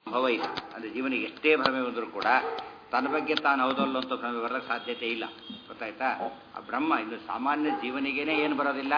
ಭವ ಇಲ್ಲ ಅಂದರೆ ಜೀವನಿಗೆ ಎಷ್ಟೇ ಭ್ರಮೆ ಬಂದರೂ ಕೂಡ ತನ್ನ ಬಗ್ಗೆ ತಾನು ಹೌದಲ್ಲ ಅಂತ ಭ್ರಮೆ ಬರೋಕ್ಕೆ ಸಾಧ್ಯತೆ ಇಲ್ಲ ಗೊತ್ತಾಯ್ತಾ ಆ ಬ್ರಹ್ಮ ಇದು ಸಾಮಾನ್ಯ ಜೀವನಿಗೇನೆ ಏನು ಬರೋದಿಲ್ಲ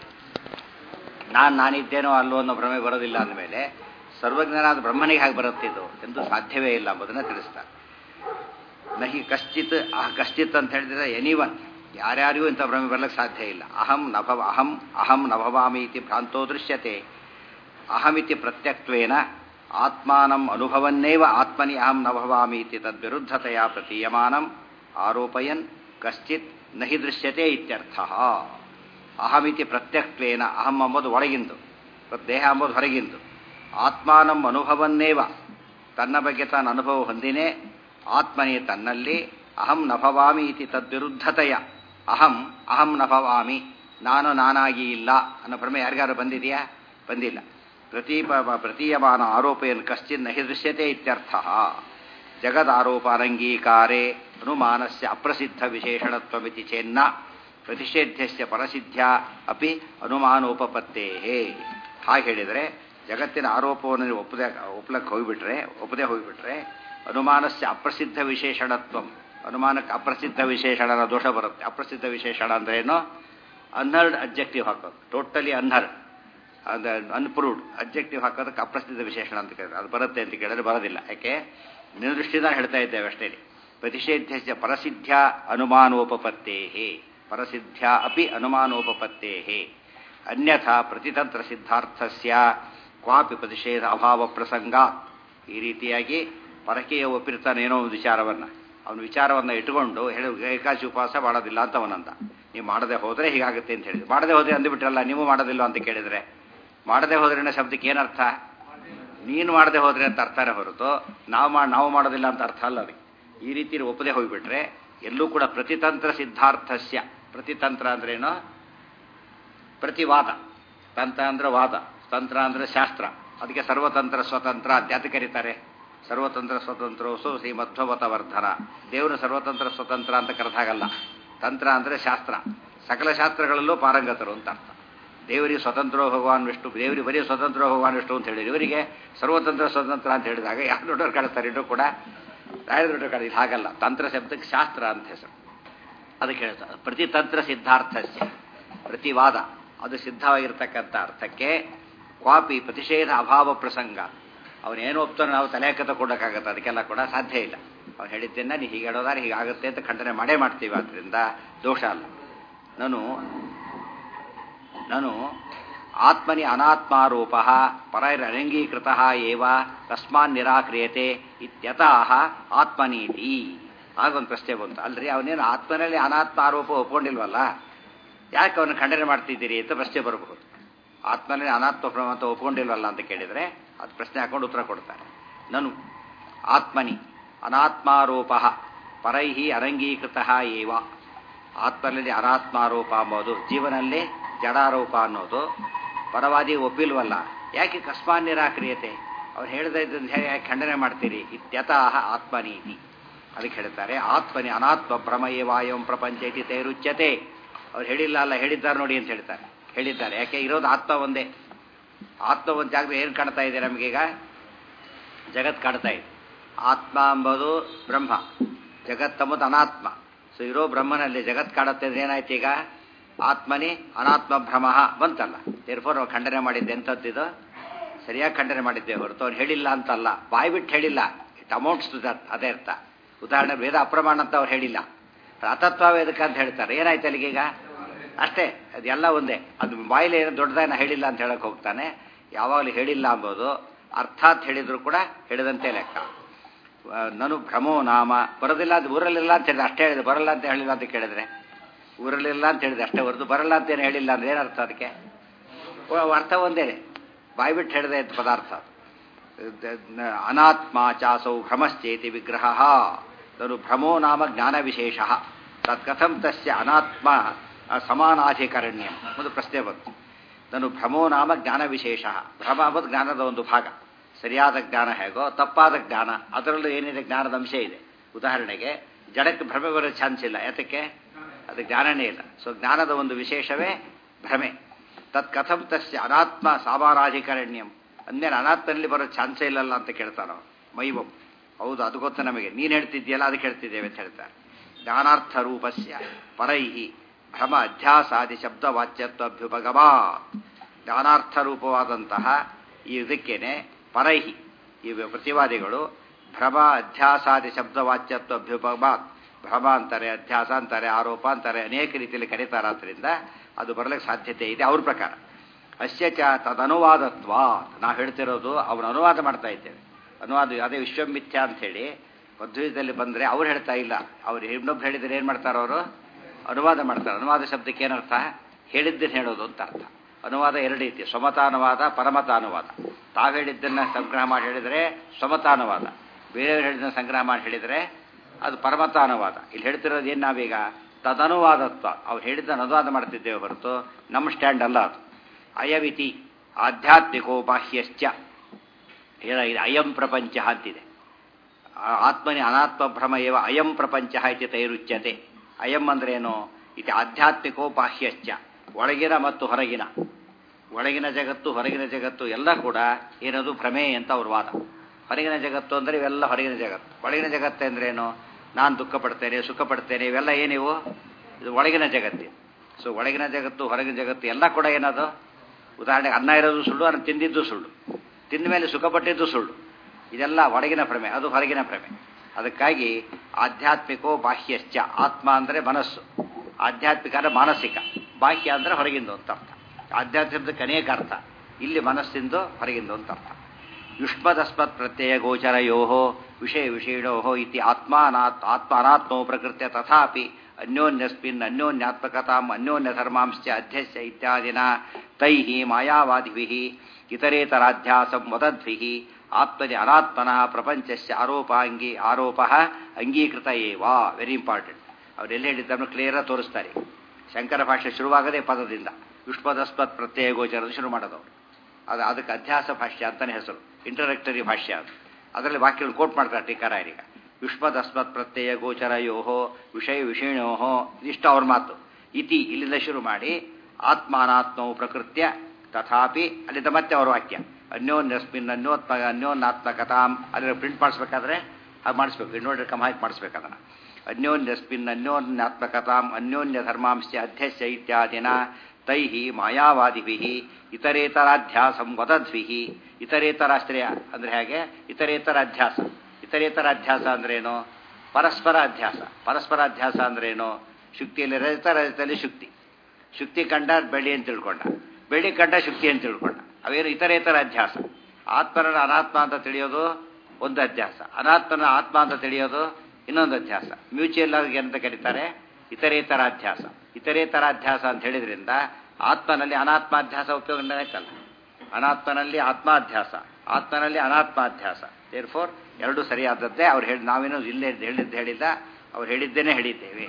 ನಾನು ನಾನಿದ್ದೇನೋ ಅಲ್ಲೋ ಅನ್ನೋ ಭ್ರಮೆ ಬರೋದಿಲ್ಲ ಅಂದಮೇಲೆ ಸರ್ವಜ್ಞನಾದ ಬ್ರಹ್ಮನಿಗೆ ಹಾಗೆ ಬರುತ್ತಿದ್ದು ಎಂದು ಸಾಧ್ಯವೇ ಇಲ್ಲ ಎಂಬುದನ್ನು ತಿಳಿಸ್ತಾರೆ ನಹಿ ಕಶ್ಚಿತ್ ಆ ಕಶ್ಚಿತ್ ಅಂತ ಹೇಳಿದ್ರೆ ಎನಿವನ್ ಯಾರ್ಯಾರಿಗೂ ಇಂಥ ಭ್ರಮೆ ಬರ್ಲಿಕ್ಕೆ ಸಾಧ್ಯ ಇಲ್ಲ ಅಹಂ ನಭವ ಅಹಂ ಅಹಂ ನಭವಾಮಿ ಇತಿ ಭ್ರಾಂತೋ ದೃಶ್ಯತೆ ಅಹಮಿತಿ ಪ್ರತ್ಯಕ್ತ್ವೇನ ಆತ್ಮಾನಂ ಅನುಭವನ್ನೇವ ಆತ್ಮನಿ ಅಹಂ ನಭವಾಮಿ ಇತಿ ತದ್ವಿರುದ್ಧತೆಯ ಪ್ರತೀಯಮಾನಂ ಆರೋಪಯನ್ ಕಶ್ಚಿತ್ ನಹಿ ದೃಶ್ಯತೆ ಇತ್ಯರ್ಥ ಅಹಮಿತಿ ಪ್ರತ್ಯಕ್ತ್ವೇನ ಅಹಂ ಎಂಬುದು ಒಳಗಿಂದು ದೇಹ ಎಂಬುದು ಹೊರಗಿಂದು ಆತ್ಮಾನಂ ಅನುಭವನ್ನೇವ ತನ್ನ ಬಗ್ಗೆ ತಾನು ಅನುಭವ ಹೊಂದಿನೇ ಆತ್ಮನೇ ತನ್ನಲ್ಲಿ ಅಹಂ ನಭವಾಮಿ ಇತಿ ತದ್ವಿರುದ್ಧತೆಯ ಅಹಂ ಅಹಂ ನಭವಾಮಿ ನಾನು ನಾನಾಗಿ ಇಲ್ಲ ಅನ್ನೋ ಭ್ರಮೆ ಯಾರಿಗಾರು ಬಂದಿದೆಯಾ ಬಂದಿಲ್ಲ ಪ್ರತೀಪ ಪ್ರತೀಯಮಾನ ಆರೋಪೇನ್ ಕಶ್ಚಿನ್ ನಹಿ ದೃಶ್ಯತೆ ಇತ್ಯರ್ಥ ಜಗದಾರೋಪ ಅನಂಗೀಕಾರೇ ಅನುಮಾನಸ್ಯ ಅಪ್ರಸಿದ್ಧ ವಿಶೇಷಣತ್ವಮಿತಿ ಚೇನ್ನ ಪ್ರತಿಷೇಧ್ಯಸ್ಯ ಪರಸಿದ್ಧ್ಯ ಅಪಿ ಅನುಮಾನೋಪಪತ್ತೇ ಹಾಗೆ ಹೇಳಿದರೆ ಜಗತ್ತಿನ ಆರೋಪವನ್ನು ನೀವು ಒಪ್ಪದೆ ಒಪ್ಪಲಕ್ಕೆ ಹೋಗಿಬಿಟ್ರೆ ಒಪ್ಪದೆ ಹೋಗಿಬಿಟ್ರೆ ಅನುಮಾನಸ್ಯ ಅಪ್ರಸಿದ್ಧ ವಿಶೇಷಣತ್ವ ಅನುಮಾನಕ್ಕೆ ಅಪ್ರಸಿದ್ಧ ವಿಶೇಷಣನ ದೋಷ ಬರುತ್ತೆ ಅಪ್ರಸಿದ್ಧ ವಿಶೇಷಣ ಅಂದ್ರೆ ಏನು ಅನ್ಹರ್ಡ್ ಅಬ್ಜೆಕ್ಟಿವ್ ಹಾಕೋದು ಟೋಟಲಿ ಅನ್ಹರ್ಡ್ ಅದು ಅನ್ಪ್ರೂವ್ಡ್ ಅಬ್ಜೆಕ್ಟಿವ್ ಹಾಕೋದಕ್ಕೆ ಅಪ್ರಸಿದ್ಧ ವಿಶೇಷಣ ಅಂತ ಕೇಳಿದ್ರೆ ಅದು ಬರುತ್ತೆ ಅಂತ ಕೇಳಿದ್ರೆ ಬರೋದಿಲ್ಲ ಯಾಕೆ ನಿರ್ದೃಷ್ಟಿದ ಹೇಳ್ತಾ ಇದ್ದೇವೆ ಅಷ್ಟೇ ಪ್ರತಿಷೇಧ್ಯಸ್ಯ ಪರಸಿದ್ಧ ಅನುಮಾನೋಪಪತ್ತೇ ಪರಸಿದ್ಧ ಅಪಿ ಅನುಮಾನೋಪಪತ್ತೇ ಅನ್ಯಥಾ ಪ್ರತಿತಂತ್ರ ಸಿದ್ಧಾರ್ಥಸ್ಯ ಕ್ವಾಪಿ ಪ್ರತಿಷೇಧ ಅಭಾವ ಪ್ರಸಂಗ ಈ ರೀತಿಯಾಗಿ ಪರಕೀಯ ಒಪ್ಪಿರ್ತಾನೇನೋ ಒಂದು ವಿಚಾರವನ್ನು ಅವನ ವಿಚಾರವನ್ನು ಇಟ್ಟುಕೊಂಡು ಹೇಳಿ ಏಕಾಶಿ ಉಪವಾಸ ಮಾಡೋದಿಲ್ಲ ಅಂತ ಅವನಂದ ನೀವು ಮಾಡದೆ ಹೋದರೆ ಹೀಗಾಗುತ್ತೆ ಅಂತ ಹೇಳಿದ್ರು ಮಾಡದೆ ಹೋದ್ರೆ ಅಂದುಬಿಟ್ರಲ್ಲ ನೀವು ಮಾಡೋದಿಲ್ಲ ಅಂತ ಕೇಳಿದರೆ ಮಾಡದೆ ಹೋದ್ರೆ ಶಬ್ದಕ್ಕೆ ಏನರ್ಥ ನೀನು ಮಾಡದೆ ಹೋದ್ರೆ ಅಂತ ಅರ್ಥನೇ ಹೊರತು ನಾವು ಮಾಡಿ ನಾವು ಮಾಡೋದಿಲ್ಲ ಅಂತ ಅರ್ಥ ಅಲ್ಲ ಅದಕ್ಕೆ ಈ ರೀತಿ ಒಪ್ಪದೆ ಹೋಗಿಬಿಟ್ರೆ ಎಲ್ಲೂ ಕೂಡ ಪ್ರತಿತಂತ್ರ ಸಿದ್ಧಾರ್ಥಸ್ಯ ಪ್ರತಿತಂತ್ರ ಅಂದ್ರೇನು ಪ್ರತಿವಾದ ತಂತ್ರ ಅಂದ್ರೆ ವಾದ ತಂತ್ರ ಅಂದ್ರೆ ಶಾಸ್ತ್ರ ಅದಕ್ಕೆ ಸರ್ವತಂತ್ರ ಸ್ವತಂತ್ರ ಅತ್ಯಾತ ಕರೀತಾರೆ ಸರ್ವತಂತ್ರ ಸ್ವತಂತ್ರೋಸು ಶ್ರೀ ಮಧ್ವವತ ವರ್ಧನ ದೇವರು ಸರ್ವತಂತ್ರ ಸ್ವತಂತ್ರ ಅಂತ ಕರೆದಾಗಲ್ಲ ತಂತ್ರ ಅಂದರೆ ಶಾಸ್ತ್ರ ಸಕಲ ಶಾಸ್ತ್ರಗಳಲ್ಲೂ ಪಾರಂಗತರು ಅಂತ ಅರ್ಥ ದೇವರಿಗೆ ಸ್ವತಂತ್ರ ಭಗವಾನ್ ವಿಷ್ಣು ದೇವರಿಗೆ ಬರೀ ಸ್ವತಂತ್ರ ಭಗವಾನ್ ವಿಷ್ಣು ಅಂತ ಹೇಳಿದ್ರು ಇವರಿಗೆ ಸರ್ವತಂತ್ರ ಸ್ವತಂತ್ರ ಅಂತ ಹೇಳಿದಾಗ ಯಾರು ದೊಡ್ಡವ್ರು ಕಾಣಿಸ್ತಾರೆ ಇಟ್ಟು ಕೂಡ ರಾಯರ ದೊಡ್ಡ ಕಾಣ ಇದು ಹಾಗಲ್ಲ ತಂತ್ರ ಶಬ್ದಕ್ಕೆ ಶಾಸ್ತ್ರ ಅಂತ ಹೆಸರು ಅದಕ್ಕೆ ಹೇಳ್ತಾರೆ ಪ್ರತಿತಂತ್ರ ಸಿದ್ಧಾರ್ಥಸ್ಯ ಪ್ರತಿವಾದ ಅದು ಸಿದ್ಧವಾಗಿರ್ತಕ್ಕಂಥ ಅರ್ಥಕ್ಕೆ ಕ್ವಾಪಿ ಪ್ರತಿಷೇಧ ಅಭಾವ ಪ್ರಸಂಗ ಅವನೇನು ಒಪ್ತಾನೆ ನಾವು ತಲೆ ಹಾಕತ ಕೊಡೋಕ್ಕಾಗತ್ತೆ ಅದಕ್ಕೆಲ್ಲ ಕೂಡ ಸಾಧ್ಯ ಇಲ್ಲ ಅವ್ನು ಹೇಳಿದ್ದನ್ನ ನೀವು ಹೀಗೆ ಹೇಳೋದಾರೆ ಹೀಗಾಗುತ್ತೆ ಅಂತ ಖಂಡನೆ ಮಾಡೇ ಮಾಡ್ತೀವಿ ಆದ್ದರಿಂದ ದೋಷ ಅಲ್ಲ ನಾನು ನಾನು ಆತ್ಮನಿ ಅನಾತ್ಮಾರೂಪ ಪರೈರಂಗೀಕೃತ ಏವ ತಸ್ಮಾನ್ ನಿರಾಕ್ರಿಯತೆ ಇತ್ಯತಃ ಆತ್ಮನೀತಿ ಆಗೊಂದು ಪ್ರಶ್ನೆ ಬಂತು ಅಲ್ರಿ ಅವನೇನು ಆತ್ಮನಲ್ಲಿ ಅನಾತ್ಮ ಆರೋಪ ಒಪ್ಕೊಂಡಿಲ್ವಲ್ಲ ಯಾಕೆ ಅವನು ಖಂಡನೆ ಮಾಡ್ತಿದ್ದೀರಿ ಅಂತ ಪ್ರಶ್ನೆ ಬರಬಹುದು ಆತ್ಮನಲ್ಲಿ ಅನಾತ್ಮ ಭ್ರಮ ಅಂತ ಒಪ್ಕೊಂಡಿಲ್ವಲ್ಲ ಅಂತ ಕೇಳಿದರೆ ಅದು ಪ್ರಶ್ನೆ ಹಾಕೊಂಡು ಉತ್ತರ ಕೊಡ್ತಾರೆ ನಾನು ಆತ್ಮನಿ ಅನಾತ್ಮಾರೋಪ ಪರೈಹಿ ಅರಂಗೀಕೃತ ಏವ ಆತ್ಮನಲ್ಲಿ ಅನಾತ್ಮಾರೋಪ ಅಂಬೋದು ಜೀವನಲ್ಲಿ ಜಡಾರೋಪ ಅನ್ನೋದು ಪರವಾದಿ ಒಪ್ಪಿಲ್ವಲ್ಲ ಯಾಕೆ ಕಸ್ಮಾನ್ ನಿರಾಕ್ರಿಯತೆ ಅವ್ರು ಹೇಳಿದ ಇದನ್ನು ಹೇಗೆ ಯಾಕೆ ಖಂಡನೆ ಮಾಡ್ತೀರಿ ಇತ್ಯತಃ ಆತ್ಮನೀತಿ ಅದಕ್ಕೆ ಹೇಳ್ತಾರೆ ಆತ್ಮನಿ ಅನಾತ್ಮ ಭ್ರಮಯವಾಯಂ ಪ್ರಪಂಚ ಇತಿ ತೈರುಚ್ಯತೆ ಅವ್ರು ಹೇಳಿಲ್ಲ ಅಲ್ಲ ಹೇಳಿದ್ದಾರೆ ನೋಡಿ ಅಂತ ಹೇಳ್ತಾರೆ ಹೇಳಿದ್ದಾರೆ ಯಾಕೆ ಇರೋದು ಆತ್ಮ ಒಂದೇ ಆತ್ಮ ಒಂದು ಜಾಗದಲ್ಲಿ ಏನು ಕಾಣ್ತಾ ಇದೆ ನಮಗೀಗ ಜಗತ್ ಕಾಣ್ತಾ ಇದೆ ಆತ್ಮ ಎಂಬುದು ಬ್ರಹ್ಮ ಜಗತ್ತಂಬುದು ಅನಾತ್ಮ ಸೊ ಇರೋ ಬ್ರಹ್ಮನಲ್ಲಿ ಜಗತ್ ಕಾಣುತ್ತೆ ಅಂದ್ರೆ ಏನಾಯ್ತು ಈಗ ಆತ್ಮನಿ ಅನಾತ್ಮ ಭ್ರಮ ಬಂತಲ್ಲ ದೇರ್ಫೋರ್ ನಾವು ಖಂಡನೆ ಮಾಡಿದ್ದೆ ಎಂಥದ್ದಿದು ಸರಿಯಾಗಿ ಖಂಡನೆ ಮಾಡಿದ್ದೆ ಹೊರತು ಅವ್ನು ಹೇಳಿಲ್ಲ ಅಂತಲ್ಲ ಬಾಯಿ ಬಿಟ್ಟು ಹೇಳಿಲ್ಲ ಇಟ್ ಅಮೌಂಟ್ಸ್ ಟು ದಟ್ ಅದೇ ಅರ್ಥ ಉದಾಹರಣೆ ವೇದ ಅಪ್ರಮಾಣ ಅಂತ ಅವ್ರು ಹೇಳಿಲ್ಲ ರಥತ್ವ ವೇದಕ ಅಂತ ಹೇಳ್ತಾರೆ ಏನಾಯ್ತು ಅಲ್ಲಿಗೀಗ ಅಷ್ಟೇ ಅದೆಲ್ಲ ಒಂದೇ ಅದು ಬಾಯಿಲಿ ಏನು ದೊಡ್ಡದಾಗಿ ಹೇಳಿಲ್ಲ ಅಂತ ಹೇಳಕ್ ಹೋಗ್ತಾನೆ ಯಾವಾಗಲೂ ಹೇಳಿಲ್ಲ ಅಂಬೋದು ಅರ್ಥಾತ್ ಹೇಳಿದ್ರು ಕೂಡ ಹೇಳಿದಂತೆ ಲೆಕ್ಕ ನಾನು ಭ್ರಮೋ ನಾಮ ಬರೋದಿಲ್ಲ ಅದು ಊರಲ್ಲಿಲ್ಲ ಅಂತ ಹೇಳಿದ್ರೆ ಅಷ್ಟೇ ಹೇಳಿದೆ ಬರಲ್ಲ ಅಂತ ಹೇಳಿಲ್ಲ ಅಂತ ಕೇಳಿದ್ರೆ ಊರಲ್ಲಿಲ್ಲ ಅಂತ ಹೇಳಿದೆ ಅಷ್ಟೇ ಹೊರತು ಬರಲ್ಲ ಅಂತ ಏನು ಹೇಳಿಲ್ಲ ಅಂದ್ರೆ ಏನರ್ಥ ಅದಕ್ಕೆ ಅರ್ಥ ಒಂದೇನೆ ಬಾಯಿ ಬಿಟ್ಟು ಹೇಳಿದೆ ಪದಾರ್ಥ ಅನಾತ್ಮ ಚಾಸೌ ಭ್ರಮಶ್ಚೇತಿ ವಿಗ್ರಹ ತನು ಭ್ರಮೋ ನಾಮ ಜ್ಞಾನ ವಿಶೇಷ ತತ್ಕಥಂ ತಸ್ಯ ಅನಾತ್ಮ ಸಮಾನಾಧಿಕರಣ್ಯ ಒಂದು ಪ್ರಶ್ನೆ ಬಂತು ನಾನು ಭ್ರಮೋ ನಾಮ ಜ್ಞಾನ ವಿಶೇಷ ಭ್ರಮ ಅನ್ನೋದು ಜ್ಞಾನದ ಒಂದು ಭಾಗ ಸರಿಯಾದ ಜ್ಞಾನ ಹೇಗೋ ತಪ್ಪಾದ ಜ್ಞಾನ ಅದರಲ್ಲೂ ಏನಿದೆ ಜ್ಞಾನದ ಅಂಶ ಇದೆ ಉದಾಹರಣೆಗೆ ಜಡಕ್ಕೆ ಭ್ರಮೆ ಬರೋ ಚಾನ್ಸ್ ಇಲ್ಲ ಯಾತಕ್ಕೆ ಅದು ಜ್ಞಾನನೇ ಇಲ್ಲ ಸೊ ಜ್ಞಾನದ ಒಂದು ವಿಶೇಷವೇ ಭ್ರಮೆ ತತ್ ಕಥಂ ತಸ್ಯ ಅನಾತ್ಮ ಸಾಮಾನಾಧಿಕರಣ್ಯಂ ಅಂದ್ಮೇಲೆ ಅನಾತ್ಮನಲ್ಲಿ ಬರೋ ಚಾನ್ಸೇ ಇಲ್ಲಲ್ಲ ಅಂತ ಕೇಳ್ತಾನೋ ಮೈವಂ ಹೌದು ಅದು ಗೊತ್ತು ನಮಗೆ ನೀನು ಹೇಳ್ತಿದ್ಯಲ್ಲ ಅದಕ್ಕೆ ಹೇಳ್ತಿದ್ದೇವೆ ಅಂತ ಹೇಳ್ತಾರೆ ಜ್ಞಾನಾರ್ಥ ರೂಪಸ್ಯ ಪರೈಹಿ ಭ್ರಮ ಅಧ್ಯಾಸಾದಿ ಶಬ್ದವಾಚ್ಯತ್ವಭ್ಯುಪಗಮಾ ಜ್ಞಾನಾರ್ಥ ರೂಪವಾದಂತಹ ಈ ಇದಕ್ಕೇನೆ ಪರೈಹಿ ಈ ಪ್ರತಿವಾದಿಗಳು ಭ್ರಮ ಅಧ್ಯಾಸಾದಿ ಶಬ್ದವಾಚ್ಯತ್ವಭ್ಯುಪಗಮಾತ್ ಭ್ರಮ ಅಂತಾರೆ ಅಧ್ಯಾಸ ಅಂತಾರೆ ಆರೋಪ ಅಂತಾರೆ ಅನೇಕ ರೀತಿಯಲ್ಲಿ ಕರೀತಾರಾದ್ರಿಂದ ಅದು ಬರಲಿಕ್ಕೆ ಸಾಧ್ಯತೆ ಇದೆ ಅವ್ರ ಪ್ರಕಾರ ಅಸ್ಯ ಚ ತದನುವಾದತ್ವ ನಾವು ಹೇಳ್ತಿರೋದು ಅವನು ಅನುವಾದ ಮಾಡ್ತಾ ಇದ್ದೇವೆ ಅನುವಾದ ಅದೇ ವಿಶ್ವಮಿಥ್ಯ ಅಂತ ಹೇಳಿ ಮಧ್ವದಲ್ಲಿ ಬಂದರೆ ಅವ್ರು ಹೇಳ್ತಾ ಇಲ್ಲ ಅವ್ರು ಇನ್ನೊಬ್ರು ಹೇಳಿದ್ರೆ ಏನು ಮಾಡ್ತಾರೆ ಅವರು ಅನುವಾದ ಮಾಡ್ತಾರೆ ಅನುವಾದ ಶಬ್ದಕ್ಕೆ ಏನರ್ಥ ಹೇಳಿದ್ದನ್ನು ಹೇಳೋದು ಅಂತ ಅರ್ಥ ಅನುವಾದ ಎರಡು ರೀತಿ ಸ್ವಮತಾನುವಾದ ಪರಮತಾನುವಾದ ತಾವು ಹೇಳಿದ್ದನ್ನು ಸಂಗ್ರಹ ಮಾಡಿ ಹೇಳಿದರೆ ಸ್ವಮತಾನುವಾದ ಬೇರೆಯವರು ಹೇಳಿದ್ದನ್ನು ಸಂಗ್ರಹ ಮಾಡಿ ಹೇಳಿದರೆ ಅದು ಪರಮತಾನುವಾದ ಇಲ್ಲಿ ಹೇಳ್ತಿರೋದು ಏನು ನಾವೀಗ ತದನುವಾದತ್ವ ಅವ್ರು ಹೇಳಿದ್ದನ್ನು ಅನುವಾದ ಮಾಡ್ತಿದ್ದೇವೆ ಹೊರತು ನಮ್ಮ ಸ್ಟ್ಯಾಂಡ್ ಅಲ್ಲ ಅದು ಅಯವಿತಿ ಆಧ್ಯಾತ್ಮಿಕೋ ಬಾಹ್ಯಶ್ಚ ಏನಾಗಿದೆ ಅಯಂ ಪ್ರಪಂಚ ಅಂತಿದೆ ಆತ್ಮನಿ ಅನಾತ್ಮ ಭ್ರಮ ಏವ ಅಯಂ ಪ್ರಪಂಚ ಇತಿ ತೈರುಚ್ಯತೆ ಅಯಂ ಅಂದ್ರೇನು ಇದು ಆಧ್ಯಾತ್ಮಿಕೋ ಬಾಹ್ಯಶ್ಚ ಒಳಗಿನ ಮತ್ತು ಹೊರಗಿನ ಒಳಗಿನ ಜಗತ್ತು ಹೊರಗಿನ ಜಗತ್ತು ಎಲ್ಲ ಕೂಡ ಏನದು ಭ್ರಮೆ ಅಂತ ಅವ್ರ ವಾದ ಹೊರಗಿನ ಜಗತ್ತು ಅಂದರೆ ಇವೆಲ್ಲ ಹೊರಗಿನ ಜಗತ್ತು ಒಳಗಿನ ಜಗತ್ತು ಅಂದ್ರೇನು ನಾನು ದುಃಖ ಪಡ್ತೇನೆ ಸುಖ ಪಡ್ತೇನೆ ಇವೆಲ್ಲ ಏನಿವು ಇದು ಒಳಗಿನ ಜಗತ್ತು ಸೊ ಒಳಗಿನ ಜಗತ್ತು ಹೊರಗಿನ ಜಗತ್ತು ಎಲ್ಲ ಕೂಡ ಏನದು ಉದಾಹರಣೆಗೆ ಅನ್ನ ಇರೋದು ಸುಳ್ಳು ಅನ್ನ ತಿಂದಿದ್ದು ಸುಳ್ಳು ತಿಂದ ಮೇಲೆ ಸುಖಪಟ್ಟಿದ್ದು ಸುಳ್ಳು ಇದೆಲ್ಲ ಒಳಗಿನ ಭ್ರಮೆ ಅದು ಹೊರಗಿನ ಭ್ರಮೆ ಅದಕ್ಕಾಗಿ ಆಧ್ಯಾತ್ಮಿಕೋ ಬಾಹ್ಯಶ್ಚ ಆತ್ಮ ಅಂದರೆ ಮನಸ್ಸು ಆಧ್ಯಾತ್ಮಿಕ ಅಂದರೆ ಮಾನಸಿಕ ಬಾಹ್ಯ ಅಂದರೆ ಹೊರಗಿಂದು ಅಂತ ಅರ್ಥ ಆಧ್ಯಾತ್ಮಿಕಕ್ಕೆ ಅನೇಕ ಅರ್ಥ ಇಲ್ಲಿ ಮನಸ್ಸಿಂದು ಹೊರಗಿಂದು ಅಂತ ಅರ್ಥ ಯುಷ್ಮದಸ್ಮತ್ ಪ್ರತ್ಯಯ ಗೋಚರಯೋ ವಿಷಯ ವಿಷಯಿಣೋ ಇತಿ ಆತ್ಮಾನಾತ್ ಆತ್ಮ ಅನಾತ್ಮೋ ಪ್ರಕೃತ್ಯ ತಥಾಪಿ ಅನ್ಯೋನ್ಯಸ್ಮಿನ್ ಅನ್ಯೋನ್ಯಾತ್ಮಕತಾಂ ಅನ್ಯೋನ್ಯಧರ್ಮಾಂಶ್ಚ ಅಧ್ಯಸ್ಯ ಇತ್ಯಾದಿನ ತೈಃ ಮಾಯಾವಾದಿಭಿಃ ಇತರೇತರಾಧ್ಯಾಸಂ ವದದ್ಭಿಃ ಆತ್ಮನಿ ಅನಾತ್ಮನಃ ಪ್ರಪಂಚಸ್ಯ ಆರೋಪಾಂಗಿ ಆರೋಪ ಅಂಗೀಕೃತ ಏವಾ ವೆರಿ ಇಂಪಾರ್ಟೆಂಟ್ ಅವರೆಲ್ಲಿ ಹೇಳಿದ್ದನ್ನು ಕ್ಲಿಯರಾಗಿ ತೋರಿಸ್ತಾರೆ ಶಂಕರ ಭಾಷೆ ಶುರುವಾಗದೆ ಪದದಿಂದ ಯುಷ್ಮದಸ್ಮತ್ ಪ್ರತ್ಯಯ ಗೋಚರದ ಶುರು ಮಾಡೋದವರು ಅದು ಅದಕ್ಕೆ ಅಧ್ಯಾಸ ಭಾಷ್ಯ ಅಂತಲೇ ಹೆಸರು ಇಂಟರಕ್ಟರಿ ಭಾಷ್ಯ ಅದು ಅದರಲ್ಲಿ ವಾಕ್ಯಗಳು ಕೋಟ್ ಮಾಡ್ತಾರೆ ಟೀಕಾರಾಯರಿಗೆ ಯುಷ್ಮದಸ್ಮತ್ ಪ್ರತ್ಯಯ ಗೋಚರಯೋ ವಿಷಯ ವಿಷಯಣೋ ಇದಿಷ್ಟು ಅವ್ರ ಮಾತು ಇತಿ ಇಲ್ಲಿಂದ ಶುರು ಮಾಡಿ ಆತ್ಮ ಅನಾತ್ಮವು ಪ್ರಕೃತ್ಯ ತಥಾಪಿ ಅಲ್ಲಿಂದ ಮತ್ತೆ ಅವರ ವಾಕ್ಯ ಅನ್ಯೋನ್ಯಸ್ಮಿನ್ ಅನ್ಯೋತ್ಮ ಅನ್ಯೋನ್ಯಾತ್ಮಕತಾಂ ಅಲ್ಲಿ ಪ್ರಿಂಟ್ ಮಾಡಿಸ್ಬೇಕಾದ್ರೆ ಹಾಗೆ ಮಾಡಿಸ್ಬೇಕು ಇನ್ನೋಡ್ರೆ ಕಮ್ ಹಾಕಿ ಮಾಡಿಸ್ಬೇಕು ಅದನ್ನು ಅನ್ಯೋನ್ಯಸ್ಮಿನ್ ಅನ್ಯೋನ್ಯಾತ್ಮಕತಾಂ ಅನ್ಯೋನ್ಯ ಧರ್ಮಾಂಶ ಅಧ್ಯಸ್ಯ ಇತ್ಯಾದಿನ ತೈಃ ಮಾಯಾವಾದಿಭಿ ಇತರೇತರಾಧ್ಯಾಸಂ ವದದ್ಭಿಃ ಇತರೇತರಾಶ್ರಯ ಅಂದರೆ ಹೇಗೆ ಇತರೇತರ ಅಧ್ಯಾಸ ಇತರೇತರ ಅಧ್ಯಾಸ ಅಂದ್ರೇನು ಪರಸ್ಪರ ಅಧ್ಯಾಸ ಪರಸ್ಪರ ಅಧ್ಯಾಸ ಅಂದ್ರೇನು ಶುಕ್ತಿಯಲ್ಲಿ ರಜತ ರಜತದಲ್ಲಿ ಶುಕ್ತಿ ಶುಕ್ತಿ ಕಂಡ ಬೆಳ್ಳಿ ಅಂತ ತಿಳ್ಕೊಂಡ ಬೆಳ್ಳಿ ಕಂಡ ಶುಕ್ತಿ ಅಂತ ತಿಳ್ಕೊಂಡ ಅವೇನು ಇತರೇತರ ಅಧ್ಯಾಸ ಆತ್ಮನ ಅನಾತ್ಮ ಅಂತ ತಿಳಿಯೋದು ಒಂದು ಅಧ್ಯಾಸ ಅನಾತ್ಮನ ಆತ್ಮ ಅಂತ ತಿಳಿಯೋದು ಇನ್ನೊಂದು ಅಧ್ಯಾಸ ಮ್ಯೂಚುವಲ್ ಆಗಿ ಅಂತ ಕರೀತಾರೆ ಇತರೇತರ ಅಧ್ಯಾಸ ಇತರೇತರ ಅಧ್ಯಾಸ ಅಂತ ಹೇಳಿದ್ರಿಂದ ಆತ್ಮನಲ್ಲಿ ಅನಾತ್ಮಾಧ್ಯಾಸ ಉಪಯೋಗ ಆಯ್ತಲ್ಲ ಅನಾತ್ಮನಲ್ಲಿ ಆತ್ಮಾಧ್ಯಾಸ ಆತ್ಮನಲ್ಲಿ ಅನಾತ್ಮಾಧ್ಯಾಸ ದೇರ್ ಫೋರ್ ಎರಡು ಸರಿಯಾದದ್ದೇ ಅವ್ರು ಹೇಳಿ ನಾವೇನು ಇಲ್ಲೇ ಹೇಳಿದ್ದು ಹೇಳಿಲ್ಲ ಅವ್ರು ಹೇಳಿದ್ದೇನೆ ಹೇಳಿದ್ದೇವೆ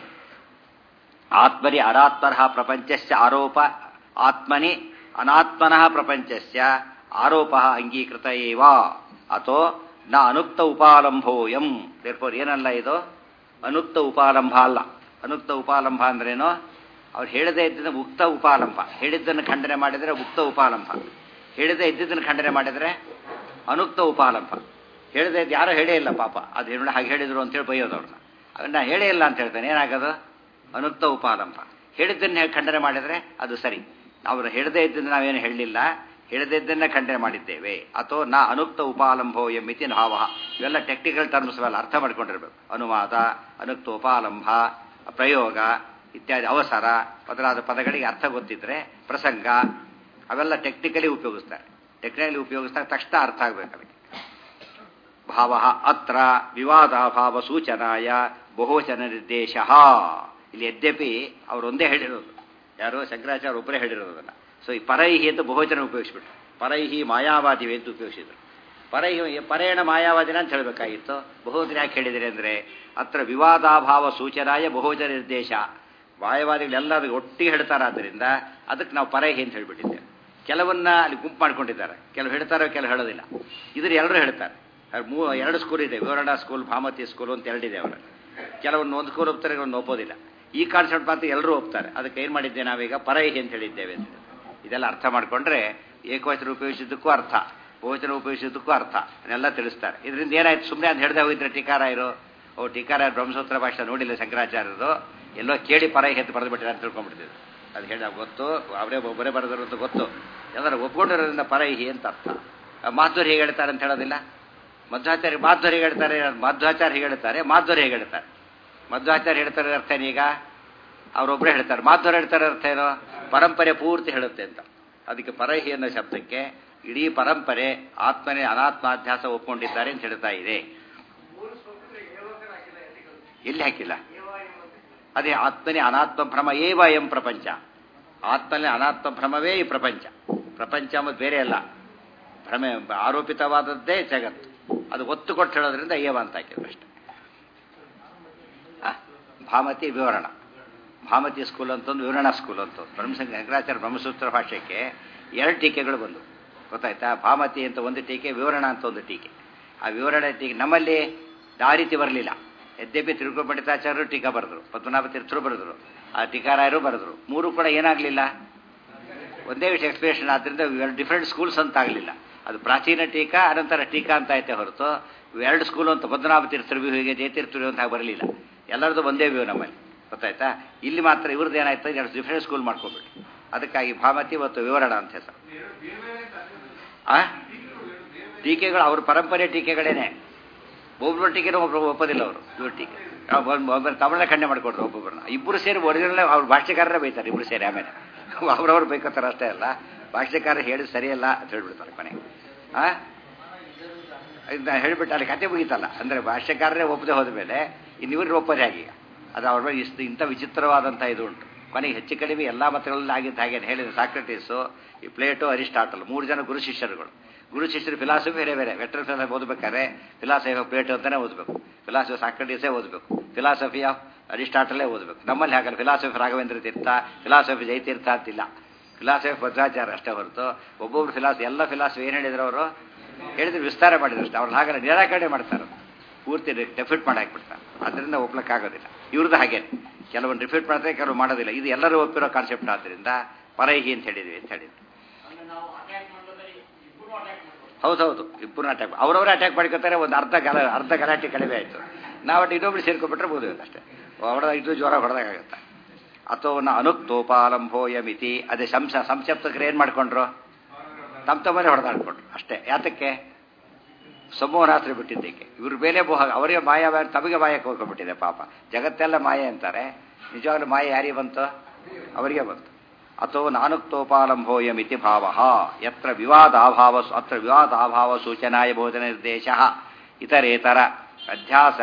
ಆತ್ಮನಿ ಅನಾತ್ಮನಃ ಪ್ರಪಂಚಸ್ಯ ಆರೋಪ ಆತ್ಮನಿ ಅನಾತ್ಮನಃ ಪ್ರಪಂಚಸ್ಯ ಆರೋಪ ಅಂಗೀಕೃತ ಏವ ಅಥೋ ನ ಅನುಕ್ತ ಉಪಾಲಂಭೋಯಂ ದೇರ್ಫೋರ್ ಏನಲ್ಲ ಇದು ಅನುಕ್ತ ಉಪಾಲಂಭ ಅಲ್ಲ ಅನುಕ್ತ ಉಪಾಲಂಭ ಅಂದ್ರೇನು ಅವ್ರು ಹೇಳದೇ ಇದ್ದ ಉಕ್ತ ಉಪಾಲಂಭ ಹೇಳಿದ್ದನ್ನು ಖಂಡನೆ ಮಾಡಿದರೆ ಉಕ್ತ ಉಪಾಲಂಭ ಹೇಳದೇ ಇದ್ದಿದ್ದನ್ನು ಖಂಡನೆ ಮಾಡಿದರೆ ಅನುಕ್ತ ಉಪಾಲಂಭ ಹೇಳದೇ ಇದ್ದು ಯಾರೋ ಹೇಳೇ ಇಲ್ಲ ಪಾಪ ಅದು ಹೇಳಿ ಹಾಗೆ ಹೇಳಿದ್ರು ಅಂತೇಳಿ ಬೈಯೋದು ಅವ್ರನ್ನ ಅದನ್ನ ಹೇಳೇ ಇಲ್ಲ ಅಂತ ಹೇಳ್ತಾನೆ ಏನಾಗೋದು ಅನುಕ್ತ ಉಪಾಲಂಭ ಹೇಳಿದ್ದನ್ನು ಖಂಡನೆ ಮಾಡಿದರೆ ಅದು ಸರಿ ಅವರು ಹೇಳದೇ ಇದ್ದನ್ನು ನಾವೇನು ಹೇಳಲಿಲ್ಲ ಹೇಳದೇ ಇದ್ದನ್ನೇ ಖಂಡನೆ ಮಾಡಿದ್ದೇವೆ ಅಥವಾ ನಾ ಅನುಕ್ತ ಉಪಾಲಂಭೋ ಎಂಬಿತಿ ಭಾವ ಇವೆಲ್ಲ ಟೆಕ್ನಿಕಲ್ ಟರ್ಮ್ಸ್ ಅವೆಲ್ಲ ಅರ್ಥ ಮಾಡ್ಕೊಂಡಿರ್ಬೇಕು ಅನುವಾದ ಅನುಕ್ತ ಉಪಾಲಂಭ ಪ್ರಯೋಗ ಇತ್ಯಾದಿ ಅವಸರ ಮೊದಲಾದ ಪದಗಳಿಗೆ ಅರ್ಥ ಗೊತ್ತಿದ್ರೆ ಪ್ರಸಂಗ ಅವೆಲ್ಲ ಟೆಕ್ನಿಕಲಿ ಉಪಯೋಗಿಸ್ತಾರೆ ಟೆಕ್ನಿಕಲಿ ಉಪಯೋಗಿಸಿದಾಗ ತಕ್ಷಣ ಅರ್ಥ ಆಗ್ಬೇಕು ಅದಕ್ಕೆ ಭಾವ ಅತ್ರ ವಿವಾದಾಭಾವ ಸೂಚನಾಯ ಬಹುವಚನ ನಿರ್ದೇಶ ಇಲ್ಲಿ ಯದ್ಯಪಿ ಅವರೊಂದೇ ಹೇಳಿರೋದು ಯಾರೋ ಶಂಕರಾಚಾರ್ಯ ಒಬ್ಬರೇ ಹೇಳಿರೋದನ್ನ ಸೊ ಈ ಪರೈಹಿ ಅಂತ ಬಹುವಚನ ಉಪಯೋಗಿಸ್ಬಿಟ್ರು ಪರೈಹಿ ಮಾಯಾವಾದಿವೆ ಅಂತ ಉಪಯೋಗಿಸಿದ್ರು ಪರೈಹಿ ಪರೇಣ ಮಾಯಾವಾದಿನ ಅಂತ ಹೇಳಬೇಕಾಗಿತ್ತು ಬಹುವಚನ ಯಾಕೆ ಹೇಳಿದಿರಿ ಅಂದರೆ ಅತ್ರ ವಿವಾದಾಭಾವ ಸೂಚನಾಯ ಬಹುವಚನ ನಿರ್ದೇಶ ಮಾಯವಾದಿಗಳೆಲ್ಲ ಅದಕ್ಕೆ ಒಟ್ಟಿಗೆ ಹೇಳ್ತಾರಾದ್ರಿಂದ ಅದಕ್ಕೆ ನಾವು ಪರೈಹಿ ಅಂತ ಹೇಳ್ಬಿಟ್ಟಿದ್ದೇವೆ ಕೆಲವನ್ನ ಅಲ್ಲಿ ಗುಂಪು ಮಾಡ್ಕೊಂಡಿದ್ದಾರೆ ಕೆಲವು ಹೇಳ್ತಾರೆ ಕೆಲವು ಹೇಳೋದಿಲ್ಲ ಇದ್ರ ಎಲ್ಲರೂ ಹೇಳ್ತಾರೆ ಮೂ ಎರಡು ಸ್ಕೂಲ್ ಇದೆ ವಿವರಣಾ ಸ್ಕೂಲ್ ಭಾಮತಿ ಸ್ಕೂಲ್ ಅಂತ ಎರಡಿದೆ ಅವರ ಕೆಲವೊಂದು ಒಂದು ಸ್ಕೂಲ್ ಒಪ್ತಾರೆ ಒಂದು ಒಪ್ಪೋದಿಲ್ಲ ಈ ಕಾನ್ಸೆಪ್ಟ್ ಮಾತ್ರ ಎಲ್ಲರೂ ಒಪ್ತಾರೆ ಅದಕ್ಕೆ ಏನು ಮಾಡಿದ್ದೆ ನಾವೀಗ ಪರೈಹಿ ಅಂತ ಹೇಳಿದ್ದೇವೆ ಅಂತ ಇದೆಲ್ಲ ಅರ್ಥ ಮಾಡಿಕೊಂಡ್ರೆ ಏಕವಚನ ಉಪಯೋಗಿಸಿದ್ದಕ್ಕೂ ಅರ್ಥ ಬಹುವಚನ ಉಪಯೋಗಿಸೋದಕ್ಕೂ ಅರ್ಥ ಅದನ್ನೆಲ್ಲ ತಿಳಿಸ್ತಾರೆ ಇದರಿಂದ ಏನಾಯ್ತು ಸುಮ್ಮನೆ ಅಂತ ಹೇಳ್ದೆ ಹೋಗಿದ್ರೆ ಟೀಕಾರಾಯರು ಓ ಟೀಕಾರಾಯರು ಬ್ರಹ್ಮಸೂತ್ರ ಭಾಷೆ ನೋಡಿಲ್ಲ ಶಂಕರಾಚಾರ್ಯರು ಎಲ್ಲೋ ಕೇಳಿ ಪರ ಹೆತ್ತು ಬರೆದು ಬಿಟ್ಟಿದ್ದಾರೆ ಅಂತ ತಿಳ್ಕೊಂಡ್ಬಿಡ್ತಿದ್ರು ಅದು ಹೇಳಿದಾಗ ಗೊತ್ತು ಅವರೇ ಒಬ್ಬರೇ ಬರೆದರು ಅಂತ ಗೊತ್ತು ಎಲ್ಲರೂ ಒಪ್ಕೊಂಡಿರೋದ್ರಿಂದ ಪರೈಹಿ ಅಂತ ಅರ್ಥ ಮಾಧ್ವರಿ ಹೇಗೆ ಹೇಳ್ತಾರೆ ಅಂತ ಹೇಳೋದಿಲ್ಲ ಮಧ್ವಾಚಾರ್ಯ ಮಾಧ್ವರಿ ಹೇಳ್ತಾರೆ ಮಧ್ವಾಚಾರ್ಯ ಹೇಗೆ ಹೇಳ್ತಾರೆ ಮಾಧ್ವರಿ ಹೇಗೆ ಹೇಳ್ತಾರೆ ಮಧ್ವಾಚಾರ್ಯ ಹೇಳ್ತಾರೆ ಅರ್ಥ ಏನೀಗ ಅವರೊಬ್ಬರೇ ಹೇಳ್ತಾರೆ ಮಾಧ್ವರ ಹೇಳ್ತಾರೆ ಅರ್ಥ ಏನೋ ಪರಂಪರೆ ಪೂರ್ತಿ ಹೇಳುತ್ತೆ ಅಂತ ಅದಕ್ಕೆ ಪರಹಿ ಅನ್ನೋ ಶಬ್ದಕ್ಕೆ ಇಡೀ ಪರಂಪರೆ ಆತ್ಮನೇ ಅನಾತ್ಮಾಧ್ಯಾಸ ಒಪ್ಕೊಂಡಿದ್ದಾರೆ ಅಂತ ಹೇಳ್ತಾ ಇದೆ ಎಲ್ಲಿ ಹಾಕಿಲ್ಲ ಅದೇ ಆತ್ಮನೇ ಅನಾತ್ಮ ಭ್ರಮ ಏವ ಎಂ ಪ್ರಪಂಚ ಆತ್ಮನೇ ಅನಾತ್ಮ ಭ್ರಮವೇ ಈ ಪ್ರಪಂಚ ಪ್ರಪಂಚ ಅನ್ನೋದು ಬೇರೆ ಅಲ್ಲ ಭ್ರಮೆ ಆರೋಪಿತವಾದದ್ದೇ ಜಗತ್ತು ಅದು ಒತ್ತು ಕೊಟ್ಟು ಹೇಳೋದ್ರಿಂದ ಏವ ಅಂತ ಹಾಕಿದ್ರು ಅಷ್ಟೆ ಆ, ಭಾಮತಿ ವಿವರಣ ಭಾಮತಿ ಸ್ಕೂಲ್ ಅಂತ ಒಂದು ವಿವರಣಾ ಸ್ಕೂಲ್ ಅಂತ ಒಂದು ಬ್ರಹ್ಮಸಂಗ ಶಂಕರಾಚಾರ್ಯ ಬ್ರಹ್ಮಸೂತ್ರ ಭಾಷೆಗೆ ಎರಡು ಟೀಕೆಗಳು ಬಂದು ಗೊತ್ತಾಯ್ತಾ ಭಾಮತಿ ಅಂತ ಒಂದು ಟೀಕೆ ವಿವರಣ ಅಂತ ಒಂದು ಟೀಕೆ ಆ ವಿವರಣೆ ಟೀಕೆ ನಮ್ಮಲ್ಲಿ ಆ ರೀತಿ ಬರಲಿಲ್ಲ ಯದ್ಯಪಿ ತಿರುಗುಪಂಡಿತಾಚಾರ್ಯರು ಟೀಕಾ ಬರೆದ್ರು ಪದ್ಮನಾಭ ತೀರ್ಥರು ಬರೆದ್ರು ಆ ಟೀಕಾರಾಯರು ಬರೆದ್ರು ಮೂರು ಕೂಡ ಏನಾಗಲಿಲ್ಲ ಒಂದೇ ವಿಷಯ ಎಕ್ಸ್ಪ್ಲೇಷನ್ ಆದ್ದರಿಂದ ಡಿಫ್ರೆಂಟ್ ಸ್ಕೂಲ್ಸ್ ಅಂತ ಆಗಲಿಲ್ಲ ಅದು ಪ್ರಾಚೀನ ಟೀಕಾ ಅನಂತರ ಟೀಕಾ ಅಂತ ಐತೆ ಹೊರತು ಎರಡು ಸ್ಕೂಲ್ ಅಂತ ಪದ್ಮನಾಭ ತೀರ್ಥರು ವ್ಯೂ ಹೀಗೆ ಜಯತೀರ್ಥರು ಅಂತ ಬರಲಿಲ್ಲ ಎಲ್ಲರದ್ದು ಒಂದೇ ವ್ಯೂ ನಮ್ಮಲ್ಲಿ ಗೊತ್ತಾಯ್ತಾ ಇಲ್ಲಿ ಮಾತ್ರ ಇವ್ರದ್ದು ಏನಾಯ್ತು ಎರಡು ಡಿಫ್ರೆಂಟ್ ಸ್ಕೂಲ್ ಮಾಡ್ಕೊಬಿಟ್ಟು ಅದಕ್ಕಾಗಿ ಭಾಮತಿ ಮತ್ತು ವಿವರಣ ಅಂತ ಹೆಸರು ಆ ಟೀಕೆಗಳು ಅವ್ರ ಪರಂಪರೆ ಟೀಕೆಗಳೇನೆ ಒಬ್ಬೊಬ್ಬರ ಟೀಕೆನೂ ಒಬ್ಬರು ಒಪ್ಪೋದಿಲ್ಲ ಅವರು ಇವ್ರ ಟೀಕೆ ಒಬ್ಬರು ತಮಿಳನ್ನ ಖಂಡನೆ ಮಾಡಿಕೊಡ್ರು ಒಬ್ಬೊಬ್ಬರನ್ನ ಇಬ್ಬರು ಸೇರಿ ಒರಿಜಿನಲ್ ಅವ್ರ ಭಾಷೆಕಾರರೇ ಬೈತಾರೆ ಇಬ್ಬರು ಸೇರಿ ಆಮೇಲೆ ಅವ್ರವ್ರು ಬೈಕೋತಾರೆ ಅಷ್ಟೇ ಅಲ್ಲ ಭಾಷೆಕಾರ ಹೇಳಿದ್ ಸರಿಯಲ್ಲ ಅಂತ ಹೇಳ್ಬಿಡ್ತಾರೆ ಕೊನೆಗೆ ಆ ಇದನ್ನ ಹೇಳ್ಬಿಟ್ಟು ಅಲ್ಲಿ ಕತೆ ಮುಗೀತಲ್ಲ ಅಂದರೆ ಭಾಷ್ಯಕಾರರೇ ಒಪ್ಪದೆ ಹೋದ ಮೇಲೆ ಇನ್ನು ಇವ್ರು ಒಪ್ಪದೆ ಹಾಗೆ ಅದು ಅವ್ರ ಮೇಲೆ ಇಷ್ಟು ಇಂಥ ವಿಚಿತ್ರವಾದಂಥ ಇದು ಉಂಟು ಕೊನೆಗೆ ಹೆಚ್ಚು ಕಡಿಮೆ ಎಲ್ಲ ಮತಗಳಲ್ಲಿ ಆಗಿದ್ದ ಹಾಗೆ ಹೇಳಿದ ಸಾಕ್ರೆಟಿಸು ಈ ಪ್ಲೇಟು ಅರಿಸ್ಟಾಟಲ್ ಮೂರು ಜನ ಗುರು ಶಿಷ್ಯರುಗಳು ಗುರು ಶಿಷ್ಯರು ಫಿಲಾಸಫಿ ಬೇರೆ ಬೇರೆ ವೆಟ್ರನ್ ಫಿಲಾಸಫಿ ಓದಬೇಕಾದ್ರೆ ಫಿಲಾಸಫಿ ಆಫ್ ಪ್ಲೇಟು ಅಂತಲೇ ಓದಬೇಕು ಫಿಲಾಸಫಿ ಸಾಕ್ರೆಟಿಸೇ ಓದಬೇಕು ಫಿಲಾಸಫಿ ಆಫ್ ಅರಿಸ್ಟಾಟಲೇ ಓದಬೇಕು ನಮ್ಮಲ್ಲಿ ಹಾಗಲ್ಲ ಫಿಲಾಸಫಿ ರಾಘವೇಂದ್ರ ತೀರ್ಥ ಫಿಲಾಸಫಿ ಜಯತೀರ್ಥ ಅಂತಿಲ್ಲ ಫಿಲಾಸಫಿ ಭದ್ರಾಚಾರ ಅಷ್ಟೇ ಹೊರತು ಒಬ್ಬೊಬ್ರು ಫಿಲಾಸಫಿ ಎಲ್ಲ ಫಿಲಾಸಫಿ ಏನು ಹೇಳಿದ್ರು ಅವರು ಹೇಳಿದ್ರೆ ವಿಸ್ತಾರ ಮಾಡಿದ್ರು ಅಷ್ಟೇ ಅವ್ರನ್ನ ಹಾಗಲ್ಲ ನಿರಾಕರಣೆ ಮಾಡ್ತಾರೆ ಪೂರ್ತಿ ಡೆಫಿಟ್ ಮಾಡಿ ಹಾಕ್ಬಿಡ್ತಾರೆ ಅದರಿಂದ ಒಪ್ಲಕ್ಕಾಗೋದಿಲ್ಲ ಇವ್ರದ್ದು ಹಾಗೆ ಕೆಲವೊಂದು ರಿಫ್ಯೂಟ್ ಮಾಡ್ತಾರೆ ಕೆಲವು ಮಾಡೋದಿಲ್ಲ ಇದು ಎಲ್ಲರೂ ಒಪ್ಪಿರೋ ಕಾನ್ಸೆಪ್ಟ್ ಆದ್ದರಿಂದ ಪರೈಹಿ ಅಂತ ಹೇಳಿದ್ವಿ ಅಂತ ಹೇಳಿದ್ವಿ ಹೌದೌದು ಇಬ್ಬರು ಅಟ್ಯಾಕ್ ಅವರವರೇ ಅಟ್ಯಾಕ್ ಮಾಡ್ಕೊತಾರೆ ಒಂದು ಅರ್ಧ ಗಲ ಅರ್ಧ ಗಲಾಟೆ ಕಡಿಮೆ ಆಯಿತು ನಾವು ಒಟ್ಟು ಇನ್ನೊಬ್ರು ಸೇರ್ಕೊಂಡ್ಬಿಟ್ರೆ ಬೋದು ಅಷ್ಟೇ ಹೊಡೆದ ಇದು ಜ್ವರ ಹೊಡೆದಾಗುತ್ತೆ ಅಥೋನ ಅನುಕ್ತೋಪಾಲಂಭೋಯ ಮಿತಿ ಅದೇ ಸಂಶ ಸಂಶಪ್ತಕರು ಏನು ಮಾಡ್ಕೊಂಡ್ರು ತಮ್ಮ ತಮ್ಮನೇ ಹೊಡೆದಾಡ್ಕೊಂಡ್ರು ಅಷ್ಟೇ ಯಾತಕ್ಕೆ ಸಮೂಹರಾತ್ರಿ ಬಿಟ್ಟಿದ್ದಕ್ಕೆ ಇವ್ರ ಮೇಲೆ ಮೋಹ ಅವರಿಗೆ ಮಾಯ ತಮಗೆ ಮಾಯಕ್ಕೆ ಹೋಗ್ಕೊಂಡ್ಬಿಟ್ಟಿದೆ ಪಾಪ ಜಗತ್ತೆಲ್ಲ ಮಾಯೆ ಅಂತಾರೆ ನಿಜವಾಗ್ಲೂ ಮಾಯೆ ಯಾರಿಗೆ ಬಂತು ಅವರಿಗೆ ಬಂತು ಅಥೋ ನಾನುಕ್ತೋಪಾಲಂಭೋಯ ಮಿತಿ ಭಾವ ಯತ್ರ ವಿವಾದಾಭಾವ ಅತ್ರ ವಿವಾದಾಭಾವ ಸೂಚನಾಯ ಬೋಧನ ನಿರ್ದೇಶ ಇತರೇತರ ಅಧ್ಯಾಸ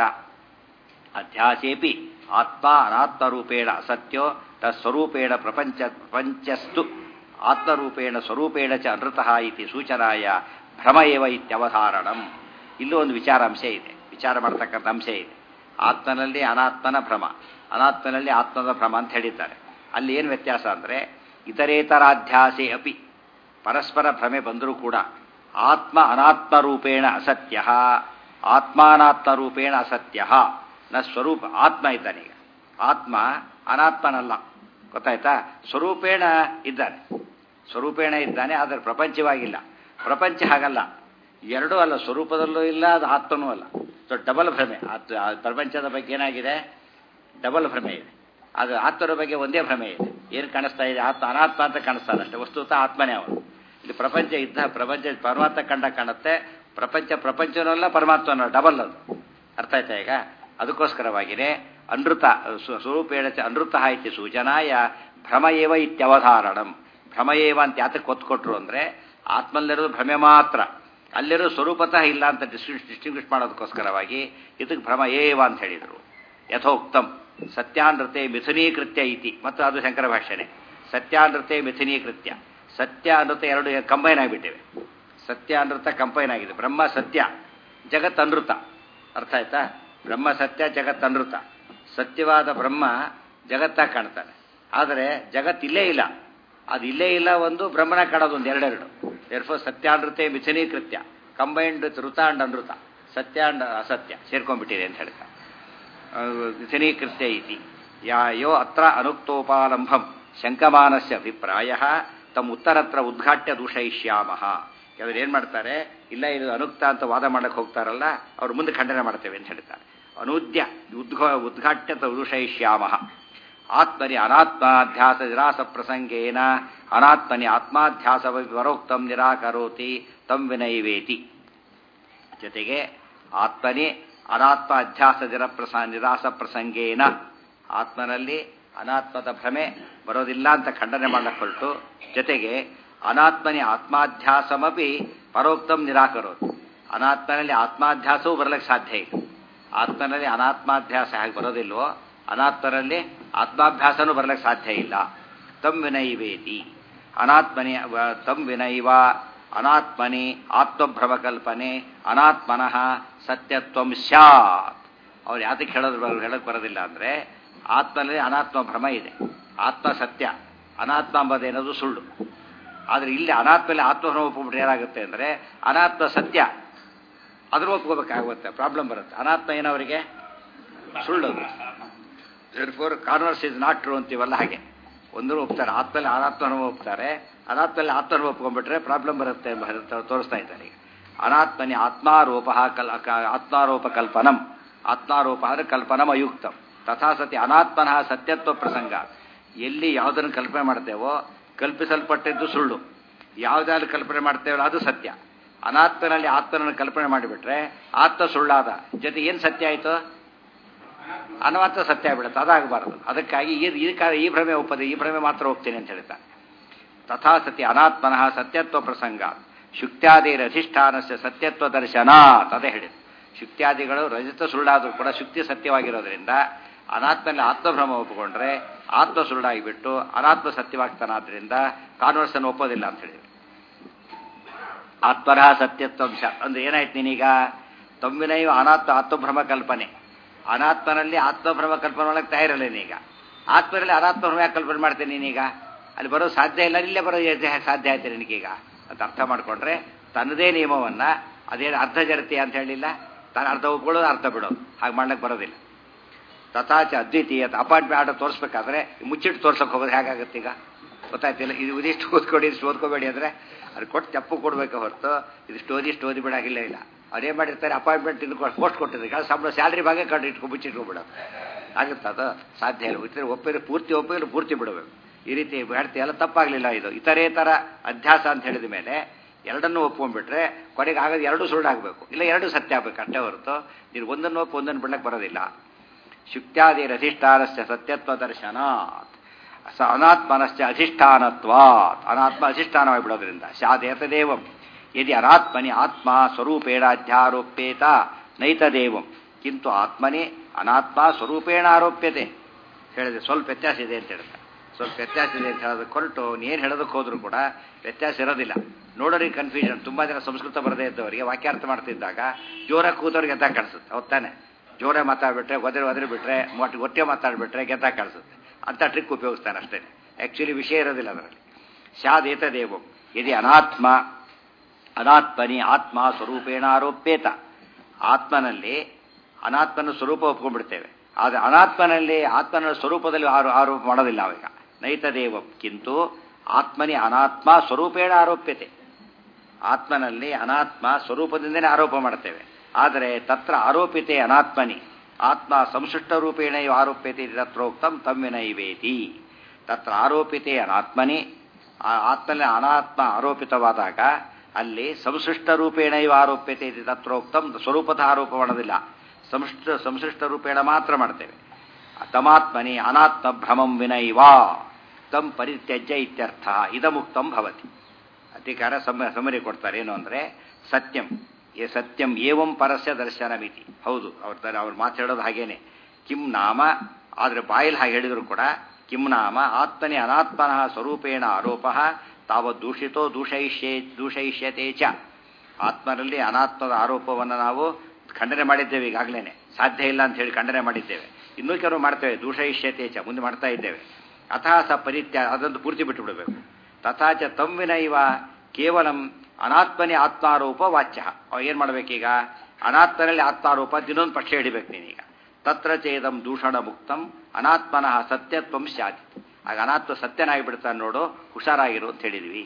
ಅಧ್ಯಾಸೇಪಿ ಆತ್ಮ ಅನಾತ್ಮರೂಪೇಣ ಅಸತ್ಯೋ ತತ್ಸ್ವರೂಪೇಣ ಪ್ರಪಂಚ ಪ್ರಪಂಚಸ್ತು ಆತ್ಮರೂಪೇಣ ಸ್ವರೂಪೇಣ ಚ ಅನೃತಃ ಇತಿ ಸೂಚನಾಯ ಭ್ರಮ ಏವ ಇತ್ಯವಧಾರಣಂ ಇಲ್ಲೂ ಒಂದು ವಿಚಾರಾಂಶ ಇದೆ ವಿಚಾರ ಮಾಡ್ತಕ್ಕಂಥ ಅಂಶ ಇದೆ ಆತ್ಮನಲ್ಲಿ ಅನಾತ್ಮನ ಭ್ರಮ ಅನಾತ್ಮನಲ್ಲಿ ಆತ್ಮದ ಭ್ರಮ ಅಂತ ಹೇಳಿದ್ದಾರೆ ಅಲ್ಲಿ ಏನು ವ್ಯತ್ಯಾಸ ಅಂದರೆ ಇತರೇತರಾಧ್ಯಾಸೆ ಅಪಿ ಪರಸ್ಪರ ಭ್ರಮೆ ಬಂದರೂ ಕೂಡ ಆತ್ಮ ಅನಾತ್ಮ ರೂಪೇಣ ಅಸತ್ಯ ಆತ್ಮಾನಾತ್ಮ ರೂಪೇಣ ಅಸತ್ಯ ನ ಸ್ವರೂಪ ಆತ್ಮ ಇದ್ದಾನೀಗ ಆತ್ಮ ಅನಾತ್ಮನಲ್ಲ ಗೊತ್ತಾಯ್ತಾ ಸ್ವರೂಪೇಣ ಇದ್ದಾನೆ ಸ್ವರೂಪೇಣ ಇದ್ದಾನೆ ಆದರೆ ಪ್ರಪಂಚವಾಗಿಲ್ಲ ಪ್ರಪಂಚ ಹಾಗಲ್ಲ ಎರಡೂ ಅಲ್ಲ ಸ್ವರೂಪದಲ್ಲೂ ಇಲ್ಲ ಅದು ಆತ್ಮನೂ ಅಲ್ಲ ಸೊ ಡಬಲ್ ಭ್ರಮೆ ಆತ್- ಆ ಪ್ರಪಂಚದ ಬಗ್ಗೆ ಏನಾಗಿದೆ ಡಬಲ್ ಭ್ರಮೆ ಇದೆ ಅದು ಆತ್ಮರ ಬಗ್ಗೆ ಒಂದೇ ಭ್ರಮೆ ಇದೆ ಏನು ಕಾಣಿಸ್ತಾ ಇದೆ ಆತ್ಮ ಅನಾತ್ಮ ಅಂತ ಕಾಣಿಸ್ತಾನೆ ಅಷ್ಟೇ ವಸ್ತುತ ಆತ್ಮನೇ ಅವನು ಇದು ಪ್ರಪಂಚ ಇದ್ದ ಪ್ರಪಂಚ ಪರಮಾತ್ಮ ಕಂಡ ಕಾಣುತ್ತೆ ಪ್ರಪಂಚ ಪ್ರಪಂಚನಲ್ಲ ಪರಮಾತ್ಮನ ಡಬಲ್ ಅದು ಅರ್ಥ ಆಯ್ತಾ ಈಗ ಅದಕ್ಕೋಸ್ಕರವಾಗಿಯೇ ಅನೃತ ಸ್ವ- ಸ್ವರೂಪೇಣ ಚ ಅನೃತ ಇತಿ ಸೂಚನಾಯ ಭ್ರಮ ಏವ ಇತ್ಯವಧಾರಣಂ ಭ್ರಮ ಏವ ಅಂತ ಯಾತಕ್ಕೆ ಒತ್ತು ಕೊಟ್ರು ಅಂದರೆ ಆತ್ಮಲ್ಲಿರೋದು ಭ್ರಮೆ ಮಾತ್ರ ಅಲ್ಲಿರೋ ಸ್ವರೂಪತಃ ಇಲ್ಲ ಅಂತ ಡಿಸ್ಟಿಂಗ್ ಡಿಸ್ಟಿಂಗ್ವಿಷ್ ಮಾಡೋದಕ್ಕೋಸ್ಕರವಾಗಿ ಇದಕ್ಕೆ ಭ್ರಮ ಏವ ಅಂತ ಹೇಳಿದರು ಯಥೋಕ್ತಂ ಸತ್ಯಾನೃತೆ ಮಿಥುನೀಕೃತ್ಯ ಇತಿ ಮತ್ತು ಅದು ಶಂಕರ ಭಾಷ್ಯನೇ ಸತ್ಯಾನೃತೆ ಮಿಥುನೀಕೃತ್ಯ ಸತ್ಯ ಅನೃತ ಎರಡು ಕಂಬೈನ್ ಆಗಿಬಿಟ್ಟಿವೆ ಸತ್ಯ ಅನೃತ ಕಂಬೈನ್ ಆಗಿದೆ ಬ್ರಹ್ಮ ಸತ್ಯ ಜಗತ್ ಅನೃತ ಅರ್ಥ ಆಯ್ತಾ ಬ್ರಹ್ಮ ಸತ್ಯ ಜಗತ್ ಅನೃತ ಸತ್ಯವಾದ ಬ್ರಹ್ಮ ಜಗತ್ತಾಗಿ ಕಾಣ್ತಾನೆ ಆದರೆ ಜಗತ್ ಇಲ್ಲೇ ಇಲ್ಲ ಅದು ಇಲ್ಲೇ ಇಲ್ಲ ಒಂದು ಬ್ರಹ್ಮನ ಕಾಣೋದು ಒಂದು ಎರಡೆರಡು ಎರ್ಫೋ ಸತ್ಯಾನೃತೆ ಮಿಥುನೀಕೃತ್ಯ ಕಂಬೈನ್ಡ್ ಋತ ಅಂಡ್ ಅನೃತ ಸತ್ಯ ಅಂಡ್ ಅಸತ್ಯ ಸೇರ್ಕೊಂಡ್ಬಿಟ್ಟಿದೆ ಅಂತ ಹೇಳ್ತಾರೆ ಮಿಥುನೀಕೃತ್ಯ ಇತಿ ಯಾ ಯೋ ಅತ್ರ ಅನುಕ್ತೋಪಾಲಂಭಂ ಶಂಕಮಾನಸ್ಯ ಅಭಿಪ್ರಾಯ ತಮ್ಮ ಉತ್ತರತ್ರ ಉದ್ಘಾಟ್ಯ ದೂಷಯಿಷ್ಯಾಮಃ ಕೆಲವರು ಏನು ಮಾಡ್ತಾರೆ ಇಲ್ಲ ಇದು ಅನುಕ್ತ ಅಂತ ವಾದ ಮಾಡಕ್ಕೆ ಹೋಗ್ತಾರಲ್ಲ ಅವ್ರು ಮುಂದೆ ಖಂಡನೆ ಮಾಡ್ತೇವೆ ಅಂತ ಹೇಳ್ತಾರೆ ಅನೂದ್ಯ ಉದ್ಘ ಉದ್ಘಾಟ್ಯ ತರುಷಯಿಷ್ಯಾಮ ಆತ್ಮನಿ ಅನಾತ್ಮಾಧ್ಯಾಸ ನಿರಾಸ ಪ್ರಸಂಗೇನ ಅನಾತ್ಮನಿ ಆತ್ಮಾಧ್ಯಾಸ ಪರೋಕ್ತಂ ನಿರಾಕರೋತಿ ತಂ ವಿನೈವೇತಿ ಜೊತೆಗೆ ಆತ್ಮನಿ ಅನಾತ್ಮ ಅಧ್ಯಾಸ ನಿರಪ್ರಸ ನಿರಾಸ ಪ್ರಸಂಗೇನ ಆತ್ಮನಲ್ಲಿ ಅನಾತ್ಮದ ಭ್ರಮೆ ಬರೋದಿಲ್ಲ ಅಂತ ಖಂಡನೆ ಮಾಡಲ್ಪಟ್ಟು ಜೊತೆಗೆ ಅನಾತ್ಮನಿ ಆತ್ಮಾಧ್ಯಾಸಮಪಿ ಪರೋಕ್ತಂ ನಿರಾಕರೋದು ಅನಾತ್ಮನಲ್ಲಿ ಆತ್ಮಾಧ್ಯಾಸವೂ ಬರಲಿಕ್ಕೆ ಸಾಧ್ಯ ಇಲ್ಲ ಆತ್ಮನಲ್ಲಿ ಅನಾತ್ಮಾಧ್ಯಾಸ ಹೇಗೆ ಬರೋದಿಲ್ವೋ ಅನಾತ್ಮರಲ್ಲಿ ಆತ್ಮಾಭ್ಯಾಸನೂ ಬರಲಿಕ್ಕೆ ಸಾಧ್ಯ ಇಲ್ಲ ತಂ ವಿನೈವೇತಿ ಅನಾತ್ಮನಿ ತಂ ವಿನೈವ ಅನಾತ್ಮನಿ ಆತ್ಮಭ್ರಮಕಲ್ಪನೆ ಅನಾತ್ಮನಃ ಸತ್ಯತ್ವಂ ಸ್ಯಾತ್ ಅವ್ರು ಯಾತಕ್ಕೆ ಹೇಳೋದು ಹೇಳಕ್ಕೆ ಬರೋದಿಲ್ಲ ಅಂದರೆ ಆತ್ಮನಲ್ಲಿ ಅನಾತ್ಮ ಭ್ರಮ ಇದೆ ಆತ್ಮ ಸತ್ಯ ಅನಾತ್ಮ ಎಂಬುದೇನದು ಸುಳ್ಳು ಆದರೆ ಇಲ್ಲಿ ಅನಾತ್ಮಲ್ಲಿ ಆತ್ಮಭ್ರಮ ಒಪ್ಪಿಬಿಟ್ರೆ ಏನಾಗುತ್ತೆ ಅಂದರೆ ಅನಾತ್ಮ ಸತ್ಯ ಅದ್ರ ಒಪ್ಕೋಬೇಕಾಗುತ್ತೆ ಪ್ರಾಬ್ಲಮ್ ಬರುತ್ತೆ ಅನಾತ್ಮ ಏನವರಿಗೆ ಸುಳ್ಳು four corners is not true ಅಂತೀವಲ್ಲ ಹಾಗೆ ಒಂದರೂ ಒಪ್ತಾರೆ ಆತ್ಮಲ್ಲಿ ಅನಾತ್ಮನ ಒಪ್ತಾರೆ ಅನಾತ್ಮಲ್ಲಿ ಆತ್ಮನ ಒಪ್ಕೊಂಡ್ಬಿಟ್ರೆ ಪ್ರಾಬ್ಲಮ್ ಬರುತ್ತೆ ಎಂಬ ತೋರಿಸ್ತಾ ಇದ್ದಾರೆ ಈಗ ಅನಾತ್ಮನಿ ಆತ್ಮಾರೋಪ ಕಲ್ ಆತ್ಮಾರೋಪ ಕಲ್ಪನಂ ಆತ್ಮಾರೋಪ ಅಂದರೆ ಕಲ್ಪನಂ ಅಯುಕ್ತಂ ತಥಾ ಸತಿ ಅನಾತ್ಮನಃ ಸತ್ಯತ್ವ ಪ್ರಸಂಗ ಎಲ್ಲಿ ಯಾವುದನ್ನು ಕಲ್ಪನೆ ಮಾಡ್ತೇವೋ ಕಲ್ಪಿಸಲ್ಪಟ್ಟಿದ್ದು ಸುಳ್ಳು ಯಾವುದಾದ್ರು ಕಲ್ಪನೆ ಮಾಡ್ತೇವಲ್ಲ ಅದು ಸತ್ಯ ಅನಾತ್ಮನಲ್ಲಿ ಆತ್ಮನನ್ನು ಕಲ್ಪನೆ ಮಾಡಿಬಿಟ್ರೆ ಆತ್ಮ ಸುಳ್ಳಾದ ಜೊತೆ ಏನು ಸತ್ಯ ಆಯಿತು ಅನವಾರ್ಥ ಸತ್ಯ ಆಗ್ಬಿಡುತ್ತೆ ಅದಾಗಬಾರದು ಅದಕ್ಕಾಗಿ ಈ ಈ ಭ್ರಮೆ ಒಪ್ಪದೆ ಈ ಭ್ರಮೆ ಮಾತ್ರ ಹೋಗ್ತೇನೆ ಅಂತ ಹೇಳ್ತಾನೆ ತಥಾ ಸತಿ ಅನಾತ್ಮನಃ ಸತ್ಯತ್ವ ಪ್ರಸಂಗ ಶುಕ್ತ್ಯಾದಿರ ಅಧಿಷ್ಠಾನಸ್ಯ ಸತ್ಯತ್ವ ದರ್ಶನ ಅದೇ ಹೇಳಿದೆ ಶುಕ್ತ್ಯಾದಿಗಳು ರಜತ ಸುಳ್ಳಾದರೂ ಕೂಡ ಶುಕ್ತಿ ಸತ್ಯವಾಗಿರೋದ್ರಿಂದ ಅನಾತ್ಮಲ್ಲಿ ಆತ್ಮಭ್ರಮ ಒಪ್ಪಿಕೊಂಡ್ರೆ ಆತ್ಮ ಸುಳ್ಳಾಗಿಬಿಟ್ಟು ಅನಾತ್ಮ ಸತ್ಯವಾಗ್ತಾನಾದ್ರಿಂದ ಕಾನ್ವರ್ಸನ್ನು ಒಪ್ಪೋದಿಲ್ಲ ಅಂತ ಹೇಳಿದ್ರು ಆತ್ಮರಹ ಸತ್ಯತ್ವಂಶ ಅಂದ್ರೆ ಏನಾಯ್ತು ನೀನೀಗ ತಮ್ಮಿನೈವ ಅನಾತ್ಮ ಆತ್ಮಭ್ರಮ ಕಲ್ಪನೆ ಅನಾತ್ಮನಲ್ಲಿ ಆತ್ಮಭ್ರಮ ಕಲ್ಪನೆ ಮಾಡಕ್ಕೆ ತಯಾರಿಲ್ಲ ನೀನೀಗ ಆತ್ಮನಲ್ಲಿ ಅನಾತ್ಮಭ್ರಮ ಯಾಕೆ ಕಲ್ಪನೆ ಮಾಡ್ತೇನೆ ನೀನೀಗ ಅಲ್ಲಿ ಬರೋ ಸಾಧ್ಯ ಇಲ್ಲ ಇಲ್ಲೇ ಬರೋ ಸಾಧ್ಯ ಆಯ್ತು ನಿನಗೀಗ ಅಂತ ಅರ್ಥ ಮಾಡ್ಕೊಂಡ್ರೆ ತನ್ನದೇ ನಿಯಮವನ್ನ ಅದೇನು ಅರ್ಧ ಜರತಿ ಅಂತ ಹೇಳಿಲ್ಲ ತಾನು ಅರ್ಧ ಒಪ್ಕೊಳ್ಳೋದು ಅರ್ಥ ಬಿಡೋದು ಹಾಗೆ ಮಾಡ್ಲಿಕ್ಕೆ ಬರೋದಿಲ್ಲ ತಥಾಚ ಅದ್ವಿತೀಯ ಅಪಾಯಿಂಟ್ಮೆಂಟ್ ಆರ್ಡರ್ ತೋರಿಸ್ಬೇಕಾದ್ರೆ ಮುಚ್ಚಿಟ್ಟು ತೋರ್ಸಕ್ಕೆ ಹೋಗೋದು ಹೇಗಾಗುತ್ತೆ ಈಗ ಗೊತ್ತಾಯ್ತಿಲ್ಲ ಇದು ಇದಿಷ್ಟು ಓದ್ಕೊಡಿ ಇಷ್ಟು ಓದ್ಕೋಬೇಡಿ ಅಂದರೆ ಅದು ಕೊಟ್ಟು ತಪ್ಪು ಕೊಡಬೇಕು ಹೊರತು ಇದಿಷ್ಟು ಓದಿ ಇಷ್ಟು ಓದಿ ಬಿಡಾಗಿಲ್ಲ ಇಲ್ಲ ಅವ್ರು ಏನು ಮಾಡಿರ್ತಾರೆ ಅಪಾಯಿಂಟ್ಮೆಂಟ್ ಇದು ಪೋಸ್ಟ್ ಕೊಟ್ಟಿದ್ದಾರೆ ಸಂಬಳ ಸ್ಯಾಲ್ರಿ ಭಾಗ ಕಂಡು ಇಟ್ಕೊ ಮುಚ್ಚಿಟ್ಕೊಬಿಡೋದು ಆಗುತ್ತೆ ಅದು ಸಾಧ್ಯ ಇಲ್ಲ ಇತರ ಒಪ್ಪಿದ್ರೆ ಪೂರ್ತಿ ಒಪ್ಪಿದ್ರೆ ಪೂರ್ತಿ ಬಿಡಬೇಕು ಈ ರೀತಿ ಹೇಳ್ತಿ ಎಲ್ಲ ತಪ್ಪಾಗಲಿಲ್ಲ ಇದು ಇತರೇತರ ಅಧ್ಯಾಸ ಅಂತ ಹೇಳಿದ ಮೇಲೆ ಎರಡನ್ನೂ ಒಪ್ಕೊಂಡ್ಬಿಟ್ರೆ ಕೊನೆಗೆ ಆಗೋದು ಎರಡೂ ಸುಳ್ಳಾಗಬೇಕು ಇಲ್ಲ ಎರಡು ಸತ್ಯ ಆಗಬೇಕು ಅಷ್ಟೇ ಹೊರತು ನೀವು ಒಂದನ್ನು ಒಪ್ಪು ಒಂದನ್ನು ಬಿಡಕ್ಕೆ ಬರೋದಿಲ್ಲ ಶುಕ್ತ್ಯಾದಿ ಅಧಿಷ್ಠಾನಸ್ಯ ಸತ್ಯತ್ವ ದರ್ಶನ ಸ ಅನಾತ್ಮನಶ್ಚ ಅಧಿಷ್ಠಾನತ್ವಾತ್ ಅನಾತ್ಮ ಅಧಿಷ್ಠಾನವಾಗಿ ಬಿಡೋದ್ರಿಂದ ಸ್ಯಾದೇತದೇವಂ ಯದಿ ಅನಾತ್ಮನಿ ಆತ್ಮ ಸ್ವರೂಪೇಣ ಅಧ್ಯಾರೋಪ್ಯೇತ ನೈತದೇವಂ ಕಿಂತು ಆತ್ಮನಿ ಅನಾತ್ಮ ಸ್ವರೂಪೇಣ ಆರೋಪ್ಯತೆ ಹೇಳಿದೆ ಸ್ವಲ್ಪ ವ್ಯತ್ಯಾಸ ಇದೆ ಅಂತ ಹೇಳ್ತಾರೆ ಸ್ವಲ್ಪ ವ್ಯತ್ಯಾಸ ಇದೆ ಅಂತ ಹೇಳೋದಕ್ಕೆ ಹೊರಟು ಏನು ಹೇಳೋದಕ್ಕೆ ಹೋದ್ರೂ ಕೂಡ ವ್ಯತ್ಯಾಸ ಇರೋದಿಲ್ಲ ನೋಡೋರಿಗೆ ಕನ್ಫ್ಯೂಷನ್ ತುಂಬ ಜನ ಸಂಸ್ಕೃತ ಬರದೇ ಇದ್ದವರಿಗೆ ವಾಕ್ಯಾರ್ಥ ಮಾಡ್ತಿದ್ದಾಗ ಜೋರಾಗಿ ಕೂತವ್ರಿಗೆ ಗೆದ್ದಾಗ ಕಾಣಿಸುತ್ತೆ ಹೊತ್ತಾನೆ ಜೋರೇ ಮಾತಾಡ್ಬಿಟ್ರೆ ಒದರಿ ಒದರಿ ಬಿಟ್ರೆ ಮೊಟ್ಟ ಒಟ್ಟೆ ಮಾತಾಡ್ಬಿಟ್ರೆ ಗೆದ್ದಾಗ ಕಾಣಿಸುತ್ತೆ ಅಂತ ಟ್ರಿಕ್ ಉಪಯೋಗಿಸ್ತಾನೆ ಅಷ್ಟೇ ಆ್ಯಕ್ಚುಲಿ ವಿಷಯ ಇರೋದಿಲ್ಲ ಅದರಲ್ಲಿ ಸ್ಯಾದೇತದೇವಂ ಯದಿ ಅನಾತ್ಮ ಅನಾತ್ಮನಿ ಆತ್ಮ ಸ್ವರೂಪೇಣ ಆರೋಪ್ಯೇತ ಆತ್ಮನಲ್ಲಿ ಅನಾತ್ಮನ ಸ್ವರೂಪ ಒಪ್ಕೊಂಡ್ಬಿಡ್ತೇವೆ ಆದರೆ ಅನಾತ್ಮನಲ್ಲಿ ಆತ್ಮನ ಸ್ವರೂಪದಲ್ಲಿ ಆರೋ ಆರೋಪ ಮಾಡೋದಿಲ್ಲ ಅವಾಗ ನೈತದೇವಂ ಕಿಂತು ಆತ್ಮನಿ ಅನಾತ್ಮ ಸ್ವರೂಪೇಣ ಆರೋಪ್ಯತೆ ಆತ್ಮನಲ್ಲಿ ಅನಾತ್ಮ ಸ್ವರೂಪದಿಂದನೇ ಆರೋಪ ಮಾಡ್ತೇವೆ ಆದರೆ ತತ್ರ ಆರೋಪಿತೆ ಅನಾತ್ಮನಿ ಆತ್ಮ ಸಂಶಿಷ್ಟ ರೂಪೇಣ ಆರೋಪ್ಯತೆ ತತ್ರೋಕ್ತಂ ತಮ್ಮಿನೈವೇತಿ ತತ್ರ ಆರೋಪಿತೆ ಅನಾತ್ಮನಿ ಆತ್ಮನಲ್ಲಿ ಅನಾತ್ಮ ಆರೋಪಿತವಾದಾಗ ಅಲ್ಲಿ ಸಂಶಿಷ್ಟ ರೂಪೇಣ ಇವ ಆರೋಪ್ಯತೆ ಇದೆ ತತ್ರೋಕ್ತಂ ಸ್ವರೂಪತಃ ಆರೋಪ ಮಾಡೋದಿಲ್ಲ ಸಂಶಿಷ್ಟ ಸಂಶಿಷ್ಟ ರೂಪೇಣ ಮಾತ್ರ ಮಾಡ್ತೇವೆ ತಮಾತ್ಮನಿ ಅನಾತ್ಮ ಭ್ರಮಂ ವಿನೈವಾ ತಂ ಪರಿತ್ಯಜ್ಯ ಇತ್ಯರ್ಥ ಇದಮುಕ್ತಂ ಭವತಿ ಅಧಿಕಾರ ಸಮ ಸಮರಿ ಕೊಡ್ತಾರೆ ಏನು ಅಂದರೆ ಸತ್ಯಂ ಏ ಸತ್ಯಂ ಏವಂ ಪರಸ್ಯ ದರ್ಶನಮಿತಿ ಹೌದು ಅವ್ರ ತರ ಅವ್ರು ಮಾತಾಡೋದು ಹಾಗೇನೆ ಕಿಂ ನಾಮ ಆದರೆ ಬಾಯಲ್ಲಿ ಹಾಗೆ ಹೇಳಿದ್ರು ಕೂಡ ಕಿಂ ನಾಮ ಆತ್ಮನಿ ಅನಾತ್ಮನಃ ಸ್ವರೂಪೇಣ ಆರೋಪ ತಾವ ದೂಷಿತೋ ದೂಷಯಿಷ್ಯೇ ದೂಷಯಿಷ್ಯತೆ ಚ ಆತ್ಮನಲ್ಲಿ ಅನಾತ್ಮದ ಆರೋಪವನ್ನು ನಾವು ಖಂಡನೆ ಮಾಡಿದ್ದೇವೆ ಈಗಾಗಲೇ ಸಾಧ್ಯ ಇಲ್ಲ ಅಂತ ಹೇಳಿ ಖಂಡನೆ ಮಾಡಿದ್ದೇವೆ ಇನ್ನೂ ಕೆಲವು ಮಾಡ್ತೇವೆ ದೂಷಯಿಷ್ಯತೆ ಚ ಮುಂದೆ ಮಾಡ್ತಾ ಇದ್ದೇವೆ ಅಥಾ ಸ ಪರಿತ್ಯ ಅದೊಂದು ಪೂರ್ತಿ ಬಿಟ್ಟು ಬಿಡಬೇಕು ತಥಾಚ ತಮ್ವಿನ ಇವ ಕೇವಲಂ ಅನಾತ್ಮನೇ ಆತ್ಮಾರೋಪ ವಾಚ್ಯ ಏನು ಮಾಡ್ಬೇಕೀಗ ಅನಾತ್ಮನಲ್ಲಿ ಆತ್ಮಾರೋಪ ದಿನೊಂದು ಪಕ್ಷ ಹಿಡಿಬೇಕು ನೀನೀಗ ತತ್ರ ಚೇದಂ ದೂಷಣ ಮುಕ್ತಂ ಅನಾತ್ಮನಃ ಸತ್ಯತ್ವಂ ಸ್ಯಾತಿ ಆಗ ಅನಾತ್ಮ ಸತ್ಯನಾಗಿ ಬಿಡ್ತಾನೆ ನೋಡು ಹುಷಾರಾಗಿರು ಅಂತ ಹೇಳಿದ್ವಿ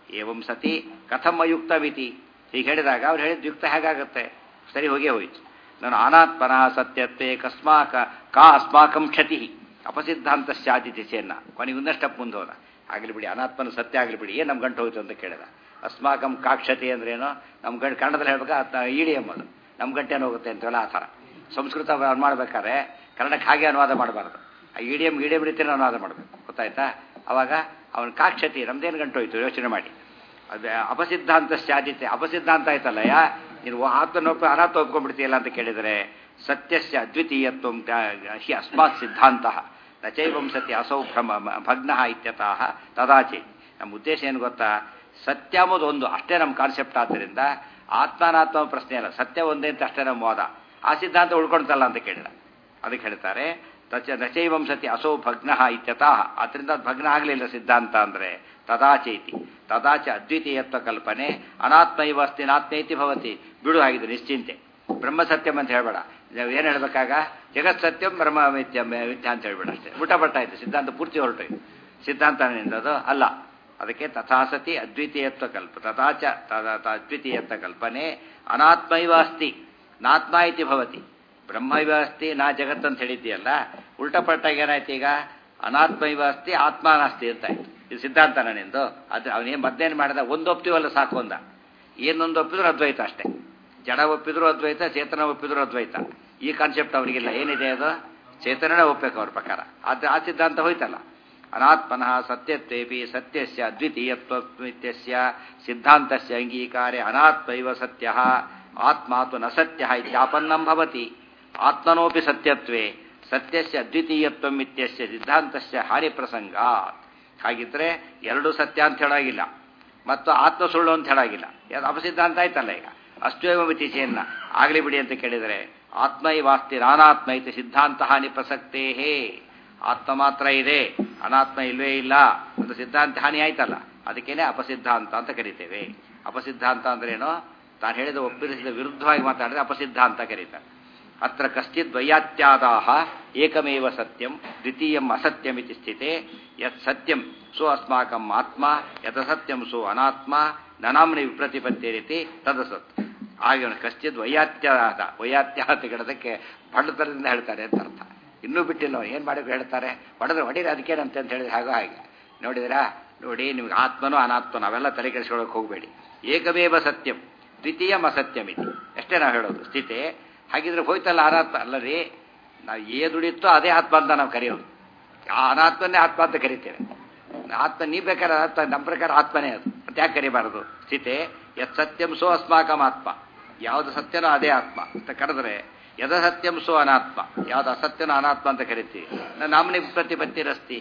ಏವಂ ಸತಿ ಕಥಂ ಅಯುಕ್ತವಿತಿ ಹೀಗೆ ಹೇಳಿದಾಗ ಅವ್ರು ಹೇಳಿದ ಯುಕ್ತ ಹೇಗಾಗುತ್ತೆ ಸರಿ ಹೋಗೇ ಹೋಯ್ತು ನಾನು ಅನಾತ್ಮನ ಸತ್ಯತ್ವೆ ಕಸ್ಮಾಕ ಕಾ ಅಸ್ಮಾಕಂ ಕ್ಷತಿ ಅಪಸಿದ್ಧಾಂತ ಸ್ಯಾದಿತಿ ಸೇನ್ನ ಕೊನೆಗೆ ಒಂದೇ ಸ್ಟೆಪ್ ಮುಂದೆ ಹೋದ ಆಗಲಿ ಬಿಡಿ ಅನಾತ್ಮನ ಸತ್ಯ ಆಗಲಿ ಬಿಡಿ ಏನು ನಮ್ಮ ಗಂಟು ಹೋಯ್ತು ಅಂತ ಕೇಳಿದ ಅಸ್ಮಾಕಂ ಕಾಕ್ಷತಿ ಅಂದ್ರೇನು ನಮ್ಮ ಗಂಟು ಕನ್ನಡದಲ್ಲಿ ಹೇಳ್ಬೇಕಾ ಇಡಿ ಎಂಬುದು ನಮ್ಮ ಗಂಟೆನ ಹೋಗುತ್ತೆ ಅಂತೆಲ್ಲ ಆ ಥರ ಸಂಸ್ಕೃತ ಮಾಡ್ಬೇಕಾದ್ರೆ ಕನ್ನಡಕ್ಕೆ ಹಾಗೆ ಅನುವಾದ ಮಾಡಬಾರ್ದು ಆ ಇಡಿಯಂ ಇಡಿಯಂ ರೀತಿಯಲ್ಲಿ ಅನುವಾದ ಮಾಡಬೇಕು ಗೊತ್ತಾಯ್ತಾ ಅವಾಗ ಅವನ ಕಾಕ್ಷತಿ ನಮ್ದೇನು ಗಂಟು ಹೋಯ್ತು ಯೋಚನೆ ಮಾಡಿ ಅದು ಅಪಸಿದ್ಧಾಂತ ಸ್ಯಾದಿತೆ ಅಪಸಿದ್ಧಾಂತ ಆಯ್ತಲ್ಲ ಯಾ ನೀನು ಆತ್ಮನೊಪ್ಪ ಅನಾಥ ಒಪ್ಕೊಂಡ್ಬಿಡ್ತೀಯಲ್ಲ ಅಂತ ಕೇಳಿದರೆ ಸತ್ಯಸ್ಯ ಅದ್ವಿತೀಯತ್ವ ಹಿ ಅಸ್ಮಾತ್ ಸಿದ್ಧಾಂತ ನಚೈವಂ ಸತ್ಯ ಅಸೌ ಭ್ರಮ ಭಗ್ನ ಇತ್ಯತಃ ತದಾಚಿ ನಮ್ಮ ಉದ್ದೇಶ ಏನು ಗೊತ್ತಾ ಸತ್ಯ ಅಂಬುದು ಒಂದು ಅಷ್ಟೇ ನಮ್ಮ ಕಾನ್ಸೆಪ್ಟ್ ಆದ್ದರಿಂದ ಆತ್ಮಾನಾತ್ಮ ಪ್ರಶ್ನೆ ಅಲ್ಲ ಸತ್ಯ ಒಂದೇ ಅಂತ ಅಷ್ಟೇ ನಮ್ಮ ವಾದ ಆ ಸಿದ್ಧಾಂತ ಉಳ್ಕೊಳ್ತಲ್ಲ ಅಂತ ಕೇಳಿದ ಅದಕ್ಕೆ ಹೇಳ್ತಾರೆ ತಚ ನಚೈವಂ ಸತ್ಯ ಅಸೌ ಭಗ್ನ ಇತ್ಯತಃ ಅದರಿಂದ ಅದು ಭಗ್ನ ಆಗಲಿಲ್ಲ ಸಿದ್ಧಾಂತ ಅಂದರೆ ತದಾಚೈತಿ ತದಾಚ ಅದ್ವಿತೀಯತ್ವ ಕಲ್ಪನೆ ಅನಾತ್ಮ ಇವ ಅಸ್ತಿ ನಾತ್ಮೈತಿ ಭವತಿ ಬಿಡು ಆಗಿದೆ ನಿಶ್ಚಿಂತೆ ಬ್ರಹ್ಮ ಸತ್ಯಂ ಅಂತ ಹೇಳ್ಬೇಡ ಏನು ಹೇಳ್ಬೇಕಾಗ ಜಗತ್ ಸತ್ಯಂ ಬ್ರಹ್ಮ ಮಿಥ್ಯ ಮಿಥ್ಯ ಅಂತ ಹೇಳ್ಬೇಡ ಅಷ್ಟೇ ಊಟ ಬಟ್ಟಾಯ್ತು ಸಿದ್ಧಾಂತ ಪೂರ್ತಿ ಹೊರಟೋಯ್ತು ಸಿದ್ಧಾಂತ ಅದು ಅಲ್ಲ ಅದಕ್ಕೆ ತಥಾಸತಿ ಅದ್ವಿತೀಯತ್ವ ಕಲ್ಪ ತಥಾಚ ಅದ್ವಿತೀಯತ್ವ ಕಲ್ಪನೆ ಅನಾತ್ಮೈವ ಅಸ್ತಿ ನಾತ್ಮ ಇತಿ ಭವತಿ ಬ್ರಹ್ಮೈವ ಅಸ್ತಿ ನಾ ಜಗತ್ ಅಂತ ಹೇಳಿದ್ದೀಯಲ್ಲ ಉಲ್ಟಪಟ್ಟಾಗ ಏನಾಯ್ತು ಈಗ ಅನಾತ್ಮೈವ ಅಸ್ತಿ ಆತ್ಮ ನಾಸ್ತಿ ಅಂತ ಆಯ್ತು ಇದು ಸಿದ್ಧಾಂತ ನಿಂದು ಅದು ಅವನೇನು ಮದ್ದೇನು ಮಾಡಿದ ಒಂದು ಒಪ್ತೀವಲ್ಲ ಸಾಕು ಒಂದ ಏನೊಂದು ಒಪ್ಪಿದ್ರು ಅದ್ವೈತ ಅಷ್ಟೇ ಜಡ ಒಪ್ಪಿದ್ರು ಅದ್ವೈತ ಚೇತನ ಒಪ್ಪಿದ್ರು ಅದ್ವೈತ ಈ ಕಾನ್ಸೆಪ್ಟ್ ಅವನಿಗಿಲ್ಲ ಏನಿದೆ ಅದು ಚೇತನನೇ ಒಪ್ಪಬೇಕು ಅವ್ರ ಪ್ರಕಾರ ಅದು ಆ ಸಿದ್ಧಾಂತ ಹೋಯ್ತಲ್ಲ ಅನಾತ್ಮನಃ ಸತ್ಯತ್ವೇಪಿ ಸತ್ಯಸ್ಯ ಅದ್ವಿತೀಯತ್ವಮಿತ್ಯಸ್ಯ ಸಿದ್ಧಾಂತಸ್ಯ ಅಂಗೀಕಾರೆ ಅನಾತ್ಮೈವ ಸತ್ಯ ಆತ್ಮಾತು ನ ಸತ್ಯ ಇತ್ಯಾಪನ್ನಂ ಭವತಿ ಆತ್ಮನೋಪಿ ಸತ್ಯತ್ವೇ ಸತ್ಯಸ್ಯ ಅದ್ವಿತೀಯತ್ವಂ ಇತ್ಯಸ್ಯ ಸಿದ್ಧಾಂತಸ್ಯ ಹಾನಿ ಪ್ರಸಂಗ ಹಾಗಿದ್ರೆ ಎರಡು ಸತ್ಯ ಅಂತ ಹೇಳಾಗಿಲ್ಲ ಮತ್ತು ಆತ್ಮ ಸುಳ್ಳು ಅಂತ ಹೇಳಾಗಿಲ್ಲ ಅದು ಅಪಸಿದ್ಧಾಂತ ಆಯ್ತಲ್ಲ ಈಗ ಅಷ್ಟೇವ ಮಿತಿಚೆಯನ್ನ ಆಗಲಿ ಬಿಡಿ ಅಂತ ಕೇಳಿದರೆ ಆತ್ಮೈವಾಸ್ತಿ ನಾನಾತ್ಮ ಐತಿ ಸಿದ್ಧಾಂತ ಹಾನಿ ಪ್ರಸಕ್ತೇ ಆತ್ಮ ಮಾತ್ರ ಇದೆ ಅನಾತ್ಮ ಇಲ್ವೇ ಇಲ್ಲ ಒಂದು ಸಿದ್ಧಾಂತ ಹಾನಿ ಆಯ್ತಲ್ಲ ಅದಕ್ಕೇನೆ ಅಪಸಿದ್ಧಾಂತ ಅಂತ ಕರಿತೇವೆ ಅಪಸಿದ್ಧಾಂತ ಅಂದ್ರೇನು ತಾನು ಹೇಳಿದ ಒಪ್ಪಿರಿಸಿದ ವಿರುದ್ಧವಾಗಿ ಮಾತಾಡಿದ್ರೆ ಅಪಸಿದ್ಧಾಂತ ಕರೀತಾರೆ ಅತ್ರ ಕಶ್ಚಿತ್ ದ್ವಯಾತ್ಯಾದಾಹ ಏಕಮೇವ ಸತ್ಯಂ ದ್ವಿತೀಯಂ ಅಸತ್ಯಮಿತಿ ಸ್ಥಿತೆ ಯತ್ ಸತ್ಯಂ ಸೋ ಅಸ್ಮಾಕಂ ಆತ್ಮ ಯತ ಸತ್ಯಂ ಸೋ ಅನಾತ್ಮ ನನಾಮ್ನಿ ವಿಪ್ರತಿಪತ್ತಿ ರೀತಿ ತದಸತ್ ಹಾಗೆ ಕಶ್ಚಿತ್ ವೈಯಾತ್ಯಾದ ವೈಯಾತ್ಯಾದ ಗಿಡದಕ್ಕೆ ಬಡತನದಿಂದ ಹೇಳ್ತಾರೆ ಅಂತ ಅರ್ಥ ಇನ್ನೂ ಬಿಟ್ಟಿಲ್ಲ ಏನು ಮಾಡಿದ್ರು ಹೇಳ್ತಾರೆ ಹೊಡೆದ್ರೆ ಹೊಡೀರಿ ಅದಕ್ಕೇನಂತೆ ಅಂತ ಹೇಳಿದ್ರೆ ಹಾಗೋ ಹಾಗೆ ನೋಡಿದಿರಾ ನೋಡಿ ನಿಮ್ಗೆ ಆತ್ಮನೋ ಅನಾತ್ಮನೋ ಅವೆಲ್ಲ ತಲೆ ಕೆಡಿಸ್ಕೊಳ್ಳೋಕೆ ಹೋಗಬೇಡಿ ಏಕಮೇವ ಸತ್ಯಂ ದ್ವಿತೀಯಂ ಅಸತ್ಯಮಿತಿ ಅಷ್ಟೇ ನಾವು ಹೇಳೋದು ಸ್ಥಿತಿ ಹಾಗಿದ್ರೆ ಹೋಯ್ತಲ್ಲ ಅನಾತ್ಮ ಅಲ್ಲ ರೀ ನಾವು ಏದುಡಿತ್ತೋ ಅದೇ ಆತ್ಮ ಅಂತ ನಾವು ಕರೆಯೋದು ಆ ಅನಾತ್ಮನ್ನೇ ಆತ್ಮ ಅಂತ ಕರಿತೇವೆ ಆತ್ಮ ನೀ ಬೇಕಾದ್ರೆ ಆತ್ಮ ನಮ್ಮ ಪ್ರಕಾರ ಆತ್ಮನೇ ಅದು ಮತ್ತೆ ಯಾಕೆ ಕರಿಬಾರದು ಸ್ಥಿತಿ ಯತ್ ಸತ್ಯಂ ಸೋ ಅಸ್ಮಾಕಂ ಆತ್ಮ ಯಾವುದು ಸತ್ಯನೋ ಅದೇ ಆತ್ಮ ಅಂತ ಕರೆದ್ರೆ ಯದ ಸತ್ಯಂ ಸೋ ಅನಾತ್ಮ ಯಾವ್ದು ಅಸತ್ಯನೋ ಅನಾತ್ಮ ಅಂತ ಕರಿತೀವಿ ನಾಮನಿ ಪ್ರತಿಪತ್ತಿರಸ್ತಿ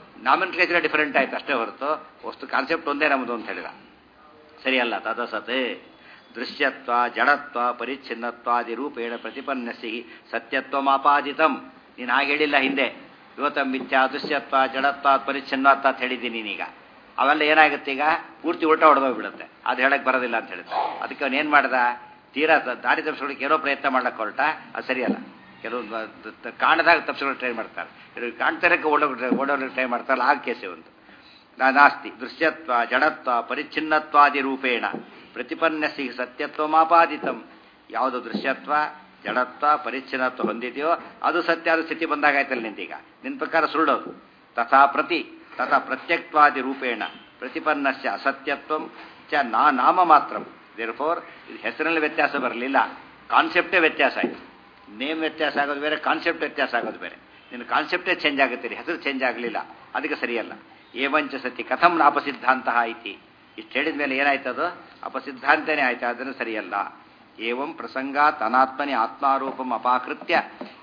ನಾಮನ್ ಡಿಫರೆಂಟ್ ಆಯ್ತು ಅಷ್ಟೇ ಹೊರತು ವಸ್ತು ಕಾನ್ಸೆಪ್ಟ್ ಒಂದೇ ನಮ್ಮದು ಅಂತ ಹೇಳಿದ ಸರಿಯಲ್ಲ ತದಸತೆ ದೃಶ್ಯತ್ವ ಜಡತ್ವ ಪರಿಚ್ಛಿನ್ನತ್ವಾದಿ ರೂಪೇಣ ಪ್ರತಿಪನ್ನಸಿ ಸತ್ಯತ್ವಮಾಪಾದಿತಂ ನೀನು ಹಾಗೆ ಹೇಳಿಲ್ಲ ಹಿಂದೆ ಇವತ್ತ ಮಿಥ್ಯಾ ದೃಶ್ಯತ್ವ ಜಡತ್ವ ಪರಿಚ್ಛಿನ್ನತ್ವ ಅಂತ ಹೇಳಿದ್ದೀನಿ ನೀನೀಗ ಅವೆಲ್ಲ ಏನಾಗುತ್ತೆ ಈಗ ಪೂರ್ತಿ ಉಲ್ಟ ಹೊಡೆದೋಗ್ಬಿಡುತ್ತೆ ಅದು ಹೇಳಕ್ ಬರೋದಿಲ್ಲ ಅಂತ ಹೇಳಿದ್ರೆ ಅದಕ್ಕೆ ಅವನು ಏನು ಮಾಡ್ದ ತೀರಾ ದಾರಿ ತಪ್ಪಿಸ್ಕೊಳ್ಳೋಕೆ ಏನೋ ಪ್ರಯತ್ನ ಮಾಡ್ಲಕ್ಕೆ ಹೊರಟ ಅದು ಸರಿಯಲ್ಲ ಕೆಲವು ಕಾಣದಾಗ ತಪ್ಪಿಸ್ಕೊಳ್ಳೋ ಟ್ರೈ ಮಾಡ್ತಾರೆ ಕೆಲವು ಕಾಣ್ತಾರಕ್ಕೆ ಓಡೋಗಿ ಓಡೋಗ್ಲಿಕ್ಕೆ ಟ್ರೈ ಮಾಡ್ತಾರಲ್ಲ ಆ ಕೇಸೆ ಒಂದು ನಾಸ್ತಿ ದೃಶ್ಯತ್ವ ಜಡತ್ವ ಪರಿಚ್ಛಿನ್ನತ್ವಾದಿ ರೂಪೇಣ ಪ್ರತಿಪನ್ನಸಿ ಸತ್ಯತ್ವಮಾಪಾದಿತಂ ಯಾವುದು ದೃಶ್ಯತ್ವ ಜಡತ್ವ ಪರಿಚ್ಛಿನ್ನತ್ವ ಹೊಂದಿದೆಯೋ ಅದು ಸತ್ಯ ಅದು ಸ್ಥಿತಿ ಬಂದಾಗ ಆಯ್ತಲ್ಲ ನಿಂತೀಗ ನಿನ್ನ ಪ್ರಕಾರ ಸುಳ್ಳೋದು ತಥಾ ಪ್ರತಿ ತಥಾ ಪ್ರತ್ಯಕ್ವಾದಿ ರೂಪೇಣ ಪ್ರತಿಪನ್ನಸ್ಯ ಅಸತ್ಯತ್ವಂ ಚ ನಾ ನಾಮ ಮಾತ್ರ ದೇರ್ ಫೋರ್ ಇದು ಹೆಸರಲ್ಲಿ ವ್ಯತ್ಯಾಸ ಬರಲಿಲ್ಲ ಕಾನ್ಸೆಪ್ಟೇ ವ್ಯತ್ಯಾಸ ಆಯಿತು ನೇಮ್ ವ್ಯತ್ಯಾಸ ಆಗೋದು ಬೇರೆ ಕಾನ್ಸೆಪ್ಟ್ ವ್ಯತ್ಯಾಸ ಆಗೋದು ಬೇರೆ ನಿನ್ನ ಕಾನ್ಸೆಪ್ಟೇ ಚೇಂಜ್ ಆಗುತ್ತೆ ಹೆಸರು ಚೇಂಜ್ ಆಗಲಿಲ್ಲ ಅದಕ್ಕೆ ಸರಿಯಲ್ಲ ಏವಂಚ ಸತಿ ಕಥಂ ಅಪಸಿದ್ಧಾಂತ ಐತಿ ಇಷ್ಟು ಹೇಳಿದ ಮೇಲೆ ಏನಾಯ್ತದು ಅಪಸಿದ್ಧಾಂತನೇ ಆಯ್ತು ಅದನ್ನು ಸರಿಯಲ್ಲ ಏವಂ ಪ್ರಸಂಗಾತ್ ಅನಾತ್ಮನಿ ಆತ್ಮಾರೂಪಂ ಅಪಾಕೃತ್ಯ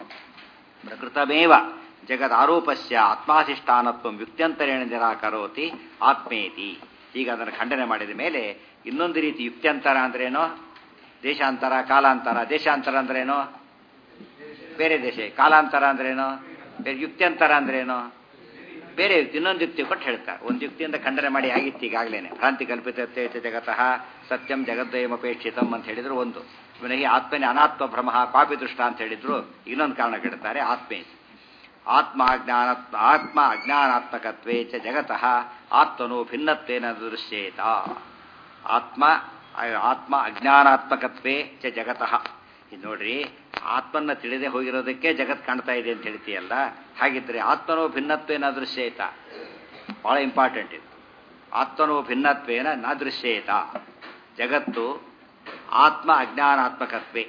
ಪ್ರಕೃತಮೇವ ಜಗದಾರೋಪಸ್ಯ ಆತ್ಮಾಧಿಷ್ಠಾನತ್ವ ಯುಕ್ತ್ಯಂತರೇಣ ನಿರಾಕರೋತಿ ಆತ್ಮೇತಿ ಈಗ ಅದನ್ನು ಖಂಡನೆ ಮಾಡಿದ ಮೇಲೆ ಇನ್ನೊಂದು ರೀತಿ ಯುಕ್ತ್ಯಂತರ ಅಂದ್ರೇನೋ ದೇಶಾಂತರ ಕಾಲಾಂತರ ದೇಶಾಂತರ ಅಂದ್ರೇನೋ ಬೇರೆ ದೇಶ ಕಾಲಾಂತರ ಅಂದ್ರೇನೋ ಬೇರೆ ಯುಕ್ತ್ಯಂತರ ಅಂದ್ರೇನೋ ಬೇರೆ ಯುಕ್ತಿ ಇನ್ನೊಂದು ಯುಕ್ತಿ ಕೊಟ್ಟು ಹೇಳ್ತಾರೆ ಒಂದು ಯುಕ್ತಿಯಿಂದ ಖಂಡನೆ ಮಾಡಿ ಆಗಿತ್ತು ಈಗಾಗಲೇ ಭ್ರಾಂತಿ ಕಲ್ಪಿತ ಜಗತಃ ಸತ್ಯಂ ಜಗದ್ವಯಮಪೇಕ್ಷಿತಂ ಅಂತ ಹೇಳಿದ್ರು ಒಂದು ಇವನಿಗೆ ಆತ್ಮನೇ ಅನಾತ್ಮ ಭ್ರಮ ಕಾಪಿ ದೃಷ್ಟ ಅಂತ ಹೇಳಿದ್ರು ಇನ್ನೊಂದು ಕಾರಣ ಕೆಡ್ತಾರೆ ಆತ್ಮೇ ಆತ್ಮ ಅಜ್ಞಾನ ಆತ್ಮ ಅಜ್ಞಾನಾತ್ಮಕತ್ವೇ ಚ ಜಗತಃ ಆತ್ಮನು ಭಿನ್ನತ್ವೇನ ದೃಶ್ಯೇತ ಆತ್ಮ ಆತ್ಮ ಅಜ್ಞಾನಾತ್ಮಕತ್ವೇ ಚ ಜಗತಃ ಇದು ನೋಡ್ರಿ ಆತ್ಮನ್ನ ತಿಳಿದೇ ಹೋಗಿರೋದಕ್ಕೆ ಜಗತ್ ಕಾಣ್ತಾ ಇದೆ ಅಂತ ಹೇಳ್ತೀಯಲ್ಲ ಹಾಗಿದ್ರೆ ಆತ್ಮನೋ ಭಿನ್ನತ್ವೇನ ದೃಶ್ಯೇತ ಬಹಳ ಇಂಪಾರ್ಟೆಂಟ್ ಇದು ಆತ್ಮನೋ ಭಿನ್ನತ್ವೇನ ನ ದೃಶ್ಯೇತ ಜಗತ್ತು ಆತ್ಮ ಅಜ್ಞಾನಾತ್ಮಕತ್ವೇ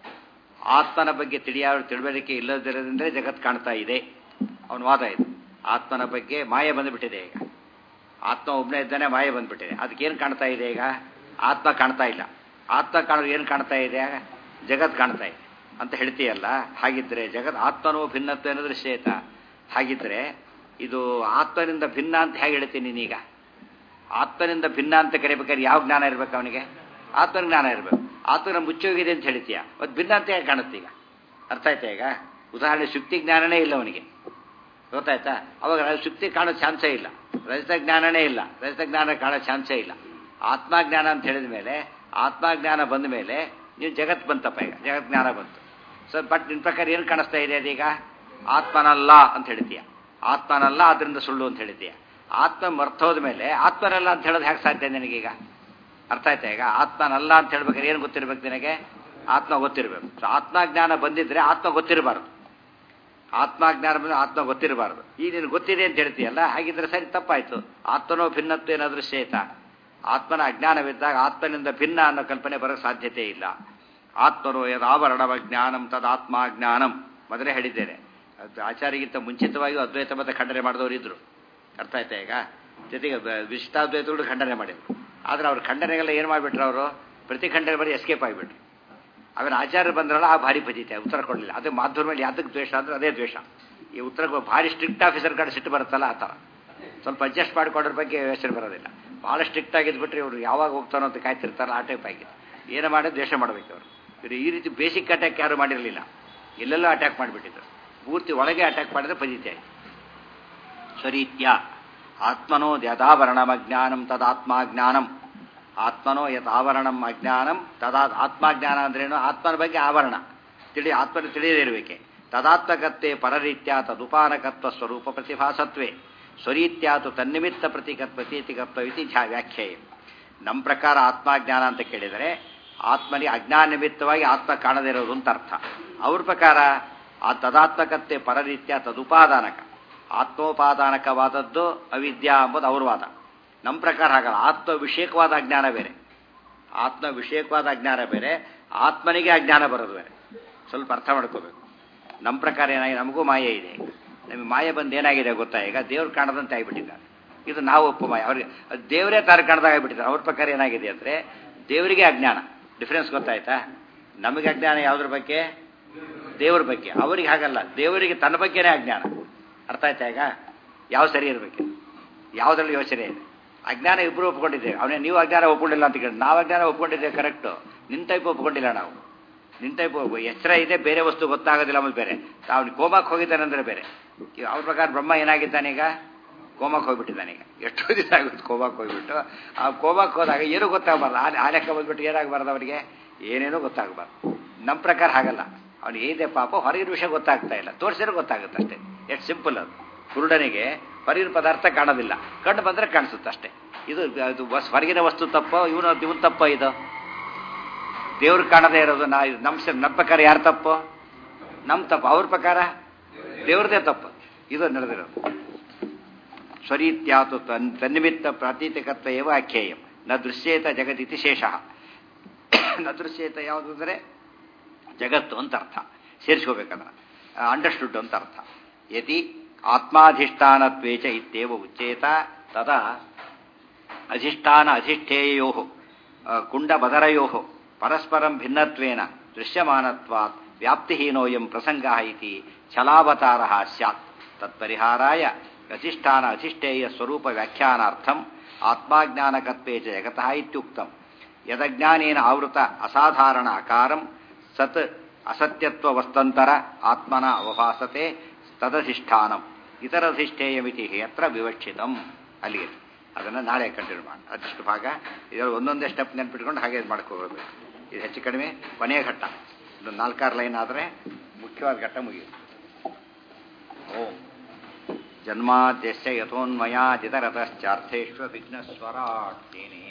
ಆತ್ಮನ ಬಗ್ಗೆ ತಿಳಿಯ ತಿಳುವಳಿಕೆ ಇಲ್ಲದಿರೋದ್ರಿಂದ ಜಗತ್ ಕಾಣ್ತಾ ಇದೆ ಅವನ ವಾದ ಇದು ಆತ್ಮನ ಬಗ್ಗೆ ಮಾಯೆ ಬಂದುಬಿಟ್ಟಿದೆ ಈಗ ಆತ್ಮ ಒಬ್ಬನೇ ಇದ್ದಾನೆ ಮಾಯೆ ಬಂದ್ಬಿಟ್ಟಿದೆ ಅದಕ್ಕೇನು ಕಾಣ್ತಾ ಇದೆ ಈಗ ಆತ್ಮ ಕಾಣ್ತಾ ಇಲ್ಲ ಆತ್ಮ ಕಾಣೋದು ಏನು ಕಾಣ್ತಾ ಇದೆ ಜಗತ್ ಕಾಣ್ತಾ ಇದೆ ಅಂತ ಹೇಳ್ತೀಯಲ್ಲ ಹಾಗಿದ್ರೆ ಜಗತ್ ಆತ್ಮನೋ ಭಿನ್ನತ್ವ ಅನ್ನೋದು ಶ್ರೇತ ಹಾಗಿದ್ರೆ ಇದು ಆತ್ಮನಿಂದ ಭಿನ್ನ ಅಂತ ಹೇಗೆ ಹೇಳ್ತೀನಿ ನೀನೀಗ ಆತ್ಮನಿಂದ ಭಿನ್ನ ಅಂತ ಕರಿಬೇಕಾದ್ರೆ ಯಾವ ಜ್ಞಾನ ಇರಬೇಕು ಅವನಿಗೆ ಆತ್ಮನ ಜ್ಞಾನ ಇರಬೇಕು ಆತ್ಮನ ಮುಚ್ಚೋಗಿದೆ ಅಂತ ಹೇಳ್ತೀಯ ಅದು ಭಿನ್ನ ಅಂತ ಹೇಗೆ ಕಾಣುತ್ತೆ ಈಗ ಅರ್ಥ ಆಯ್ತಾ ಈಗ ಉದಾಹರಣೆ ಶುಕ್ತಿ ಜ್ಞಾನನೇ ಇಲ್ಲ ಅವನಿಗೆ ಗೊತ್ತಾಯ್ತಾ ಅವಾಗ ಶುಕ್ತಿ ಕಾಣೋ ಚಾನ್ಸೇ ಇಲ್ಲ ರಜತ ಜ್ಞಾನನೇ ಇಲ್ಲ ರಜತ ಜ್ಞಾನ ಕಾಣೋ ಚಾನ್ಸೇ ಇಲ್ಲ ಆತ್ಮಜ್ಞಾನ ಅಂತ ಹೇಳಿದ ಮೇಲೆ ಆತ್ಮಜ್ಞಾನ ಬಂದ ಮೇಲೆ ನೀವು ಜಗತ್ ಬಂತಪ್ಪ ಈಗ ಜಗತ್ ಜ್ಞಾನ ಬಂತು ಸೊ ಬಟ್ ನಿನ್ನ ಪ್ರಕಾರ ಏನು ಕಾಣಿಸ್ತಾ ಇದೆ ಅದೀಗ ಆತ್ಮನಲ್ಲ ಅಂತ ಹೇಳ್ತೀಯ ಆತ್ಮನಲ್ಲ ಅದರಿಂದ ಸುಳ್ಳು ಅಂತ ಹೇಳ್ತೀಯ ಆತ್ಮ ಮರ್ತೋದ ಮೇಲೆ ಆತ್ಮನಲ್ಲ ಅಂತ ಹೇಳೋದು ಹೇಗೆ ಸಾಧ್ಯ ನಿನಗೀಗ ಅರ್ಥ ಆಯ್ತಾ ಈಗ ಆತ್ಮನಲ್ಲ ಅಂತ ಹೇಳ್ಬೇಕಾದ್ರೆ ಏನು ಗೊತ್ತಿರ್ಬೇಕು ನಿನಗೆ ಆತ್ಮ ಗೊತ್ತಿರಬೇಕು ಸೊ ಆತ್ಮಜ್ಞಾನ ಬಂದಿದ್ರೆ ಆತ್ಮ ಗೊತ್ತಿರಬಾರ್ದು ಆತ್ಮಜ್ಞಾನ ಬಂದ್ರೆ ಆತ್ಮ ಗೊತ್ತಿರಬಾರ್ದು ಈಗ ನೀನು ಗೊತ್ತಿದೆ ಅಂತ ಹೇಳ್ತೀಯಲ್ಲ ಹಾಗಿದ್ರೆ ಸರಿ ತಪ್ಪಾಯ್ತು ಆತ್ಮನೋ ಭಿನ್ನತ್ವ ಏನಾದರೂ ಶ್ರೇತ ಆತ್ಮನ ಅಜ್ಞಾನವಿದ್ದಾಗ ಆತ್ಮನಿಂದ ಭಿನ್ನ ಅನ್ನೋ ಕಲ್ಪನೆ ಬರೋಕ್ಕೆ ಸಾಧ್ಯತೆ ಇಲ್ಲ ಆತ್ಮನೋ ಯದಾವರಣವ ಜ್ಞಾನಂ ತದಾತ್ಮ ಜ್ಞಾನಂ ಮೊದಲೇ ಹೇಳಿದ್ದೇನೆ ಅದು ಆಚಾರ್ಯಗಿಂತ ಮುಂಚಿತವಾಗಿಯೂ ಅದ್ವೈತ ಮತ ಖಂಡನೆ ಮಾಡಿದವರು ಇದ್ರು ಅರ್ಥ ಆಯ್ತಾ ಈಗ ಜೊತೆಗೆ ವಿಶಿಷ್ಟಾದ್ವೈತಗಳು ಖಂಡನೆ ಮಾಡಿದ್ರು ಆದ್ರೆ ಅವ್ರ ಖಂಡನೆಗೆಲ್ಲ ಏನು ಮಾಡಿಬಿಟ್ರು ಅವರು ಪ್ರತಿ ಖಂಡನೆ ಬರೀ ಎಸ್ಕೇಪ್ ಆಗಿಬಿಟ್ರು ಅವನ ಆಚಾರ್ಯ ಬಂದ್ರಲ್ಲ ಆ ಭಾರಿ ಭಜಿತೆ ಉತ್ತರ ಕೊಡಲಿಲ್ಲ ಅದು ಮಾಧ್ಯಮ ಮೇಲೆ ಯಾತಕ್ಕೆ ದ್ವೇಷ ಅಂದ್ರೆ ಅದೇ ದ್ವೇಷ ಈ ಉತ್ತರ ಭಾರಿ ಸ್ಟ್ರಿಕ್ಟ್ ಆಫೀಸರ್ ಕಡೆ ಸಿಟ್ಟು ಬರುತ್ತಲ್ಲ ಆ ಥರ ಸ್ವಲ್ಪ ಅಡ್ಜಸ್ಟ್ ಮಾಡಿಕೊಂಡ್ರ ಬಗ್ಗೆ ಯೋಚನೆ ಬರೋದಿಲ್ಲ ಭಾಳ ಸ್ಟ್ರಿಕ್ಟ್ ಆಗಿದ್ಬಿಟ್ರೆ ಇವರು ಯಾವಾಗ ಹೋಗ್ತಾನೋ ಅಂತ ಕಾಯ್ತಿರ್ತಾರಲ್ಲ ಆ ಟೈಪ್ ಆಗಿದೆ ಏನು ಮಾಡಿ ದ್ವೇಷ ಮಾಡಬೇಕು ಅವರು ಇವರು ಈ ರೀತಿ ಬೇಸಿಕ್ ಅಟ್ಯಾಕ್ ಯಾರು ಮಾಡಿರಲಿಲ್ಲ ಎಲ್ಲೆಲ್ಲೋ ಅಟ್ಯಾಕ್ ಮಾಡಿಬಿಟ್ಟಿದ್ರು ಪೂರ್ತಿ ಒಳಗೆ ಅಟ್ಯಾಕ್ ಮಾಡಿದ್ರೆ ಫಜಿತಿ ಆಯಿತು ಸ್ವರೀತ್ಯ ಆತ್ಮನೋ ಯಥಾವರಣಂ ಅಜ್ಞಾನಂ ತದಾತ್ಮಾಜ್ಞಾನಂ ಆತ್ಮನೋ ಯತ್ ಆವರಣಂ ಅಜ್ಞಾನಂ ತದಾ ಆತ್ಮಾಜ್ಞಾನ ಅಂದ್ರೇನು ಆತ್ಮನ ಬಗ್ಗೆ ಆವರಣ ತಿಳಿ ಆತ್ಮನ ತಿಳಿಯದೇ ಇರಬೇಕೆ ತದಾತ್ಮಕತ್ವೇ ಪರರೀತ್ಯ ತದುಪಾನಕತ್ವ ಸ್ವರೂಪ ಪ್ರತಿಭಾಸತ್ವೇ ಸ್ವರೀತ್ಯಾತು ತನ್ನಿಮಿತ್ತ ಪ್ರತಿಕತ್ ಪ್ರತೀತಿಕತ್ವ ಇತಿ ಝಾ ವ್ಯಾಖ್ಯೆ ನಮ್ಮ ಪ್ರಕಾರ ಆತ್ಮಾಜ್ಞಾನ ಅಂತ ಕೇಳಿದರೆ ಆತ್ಮನಿಗೆ ಅಜ್ಞಾನ ನಿಮಿತ್ತವಾಗಿ ಆತ್ಮ ಕಾಣದೇ ಇರೋದು ಅಂತ ಅರ್ಥ ಅವ್ರ ಪ್ರಕಾರ ಆ ತದಾತ್ಮಕತ್ವೆ ಪರರೀತ್ಯ ತದುಪಾದಾನಕ ಆತ್ಮೋಪಾದಾನಕವಾದದ್ದು ಅವಿದ್ಯಾ ಎಂಬುದು ಅವ್ರ ವಾದ ನಮ್ಮ ಪ್ರಕಾರ ಹಾಗಲ್ಲ ಆತ್ಮ ವಿಷಯಕವಾದ ಅಜ್ಞಾನ ಬೇರೆ ಆತ್ಮ ವಿಷಯಕವಾದ ಅಜ್ಞಾನ ಬೇರೆ ಆತ್ಮನಿಗೆ ಅಜ್ಞಾನ ಬರೋದು ಬೇರೆ ಸ್ವಲ್ಪ ಅರ್ಥ ಮಾಡ್ಕೋಬೇಕು ನಮ್ಮ ಪ್ರಕಾರ ಏನಾಗಿದೆ ನಮಗೂ ಮಾಯೆ ಇದೆ ನಮಗೆ ಮಾಯೆ ಬಂದು ಏನಾಗಿದೆ ಗೊತ್ತಾ ಈಗ ದೇವ್ರು ಕಾಣದಂತೆ ಆಗಿಬಿಟ್ಟಿದ್ದಾರೆ ಇದು ನಾವು ಒಪ್ಪು ಮಾಯ ಅವ್ರಿಗೆ ದೇವರೇ ತಾನು ಕಾಣದಾಗ ಆಗಿಬಿಟ್ಟಿದ್ದಾರೆ ಅವ್ರ ಪ್ರಕಾರ ಏನಾಗಿದೆ ಅಂದರೆ ದೇವರಿಗೆ ಅಜ್ಞಾನ ಡಿಫ್ರೆನ್ಸ್ ಗೊತ್ತಾಯ್ತಾ ನಮಗೆ ಅಜ್ಞಾನ ಯಾವುದ್ರ ಬಗ್ಗೆ ದೇವ್ರ ಬಗ್ಗೆ ಅವರಿಗೆ ಹಾಗಲ್ಲ ದೇವರಿಗೆ ತನ್ನ ಬಗ್ಗೆನೇ ಅಜ್ಞಾನ ಅರ್ಥ ಆಯ್ತಾ ಈಗ ಯಾವ ಸರಿ ಇರಬೇಕು ಯಾವುದ್ರಲ್ಲಿ ಯೋಚನೆ ಇದೆ ಅಜ್ಞಾನ ಇಬ್ಬರು ಒಪ್ಕೊಂಡಿದ್ದೇವೆ ಅವನೇ ನೀವು ಅಜ್ಞಾನ ಒಪ್ಕೊಂಡಿಲ್ಲ ಅಂತ ಕೇಳಿ ನಾವು ಅಜ್ಞಾನ ಒಪ್ಕೊಂಡಿದ್ದೇವೆ ಕರೆಕ್ಟು ನಿನ್ನ ಟೈಪ್ ಒಪ್ಕೊಂಡಿಲ್ಲ ನಾವು ನಿನ್ನ ಟೈಪ್ ಎಚ್ಚರ ಇದೆ ಬೇರೆ ವಸ್ತು ಗೊತ್ತಾಗೋದಿಲ್ಲ ಆಮೇಲೆ ಬೇರೆ ಅವನು ಕೋಮಕ್ಕೆ ಹೋಗಿದ್ದಾನೆ ಅಂದರೆ ಬೇರೆ ಅವ್ರ ಪ್ರಕಾರ ಬ್ರಹ್ಮ ಏನಾಗಿದ್ದಾನೆ ಈಗ ಕೋಮಕ್ಕೆ ಹೋಗ್ಬಿಟ್ಟಿದ್ದಾನೆ ಈಗ ಎಷ್ಟೋ ದಿವಸ ಆಗುತ್ತೆ ಕೋಮಕ್ಕೆ ಹೋಗ್ಬಿಟ್ಟು ಆ ಕೋಮಕ್ಕೆ ಹೋದಾಗ ಏನೂ ಗೊತ್ತಾಗಬಾರ್ದು ಆ ಆ ಲೆಕ್ಕ ಬಂದ್ಬಿಟ್ಟು ಏನಾಗಬಾರ್ದು ಅವನಿಗೆ ಏನೇನೂ ಗೊತ್ತಾಗಬಾರ್ದು ನಮ್ಮ ಪ್ರಕಾರ ಹಾಗಲ್ಲ ಅವನು ಏನಿದೆ ಪಾಪ ಹೊರಗಿನ ವಿಷಯ ಗೊತ್ತಾಗ್ತಾ ಇಲ್ಲ ತೋರಿಸಿದ್ರೆ ಗೊತ್ತಾಗುತ್ತೆ ಅಷ್ಟೇ ಎಷ್ಟು ಸಿಂಪಲ್ ಅದು ಕುರುಡನಿಗೆ ಹೊರಗಿನ ಪದಾರ್ಥ ಕಾಣೋದಿಲ್ಲ ಕಣ್ಣು ಬಂದರೆ ಕಾಣಿಸುತ್ತೆ ಅಷ್ಟೇ ಇದು ಇದು ಬಸ್ ಹೊರಗಿನ ವಸ್ತು ತಪ್ಪ ಇವನು ಇವನು ತಪ್ಪ ಇದು ದೇವ್ರು ಕಾಣದೇ ಇರೋದು ನಾ ನಮ್ಮ ನಮ್ಮ ಪ್ರಕಾರ ಯಾರು ತಪ್ಪು ನಮ್ಮ ತಪ್ಪು ಅವ್ರ ಪ್ರಕಾರ ದೇವ್ರದೇ ತಪ್ಪು ಇದು ನಡೆದಿರೋದು ಸ್ವರೀತ್ಯಾತು ತನ್ ತನ್ನಿಮಿತ್ತ ಪ್ರಾತೀತಿಕತ್ವ ಏವ ಆಖ್ಯೇಯಂ ನ ದೃಶ್ಯೇತ ಜಗದಿತಿ ಶೇಷ ನ ದೃಶ್ಯೇತ ಯಾವುದು ಅಂದರೆ ಜಗತ್ತು ಅಂತ ಅರ್ಥ ಸೇರಿಸ್ಕೋಬೇಕಂದ್ರೆ ಅಂಡರ್ಸ್ಟುಡ್ ಅಂತ ಅರ್ಥ ಯತಿ ಆತ್ಮಾಧಿಷ್ಠಾನತ್ವೇಚ ಇತ್ಯೇವ ಉಚ್ಚೇತ ತದಾ ಅಧಿಷ್ಠಾನ ಅಧಿಷ್ಠೇಯೋ ಕುಂಡಬದರಯೋ ಪರಸ್ಪರಂ ಭಿನ್ನತ್ವೇನ ದೃಶ್ಯಮಾನತ್ವಾತ್ ವ್ಯಾಪ್ತಿಹೀನೋಯಂ ಪ್ರಸಂಗ ಇತಿ ಛಲಾವತಾರ ಸ್ಯಾತ್ ತತ್ಪರಿಹಾರಾಯ ಅಧಿಷ್ಠಾನ ಅಧಿಷ್ಠೇಯ ಸ್ವರೂಪ ವ್ಯಾಖ್ಯಾನಾರ್ಥಂ ಆತ್ಮಾಜ್ಞಾನಕತ್ವೇ ಚ ಜಗತಃ ಇತ್ಯುಕ್ತಂ ಯದಜ್ಞಾನೇನ ಆವೃತ ಅಸಾಧಾರಣ ಅಕಾರಂ ಸತ್ ಅಸತ್ಯತ್ವವಸ್ತಂತರ ಆತ್ಮನ ಅವಭಾಸತೆ ತದಧಿಷ್ಠಾನಂ ಇತರಧಿಷ್ಠೇಯಮಿತಿ ಅತ್ರ ವಿವಕ್ಷಿತಂ ಅಲ್ಲಿಗೆ ಅದನ್ನು ನಾಳೆ ಕಂಟಿನ್ಯೂ ಮಾಡಿ ಅದಿಷ್ಟು ಭಾಗ ಇದರಲ್ಲಿ ಒಂದೊಂದೇ ಸ್ಟೆಪ್ ನೆನ್ಪಿಟ್ಕೊಂಡು ಹಾಗೆ ಇದು ಮಾಡ್ಕೋಬೇಕು ಇದು ಹೆಚ್ಚು ಕಡಿಮೆ ಕೊನೆಯ ಘಟ್ಟ ಒಂದು ನಾಲ್ಕಾರು ಲೈನ್ ಆದರೆ ಮುಖ್ಯವಾದ ಘಟ್ಟ ಮುಗಿಯುತ್ತೆ ಓಂ ಜನ್ಮಾದ್ಯಸ್ಯ ಯಥೋನ್ಮಯಾದಿತರತಶ್ಚಾರ್ಥೇಶ್ವ ವಿಘ್ನಸ್ವರಾಟ್ ತೇನೇ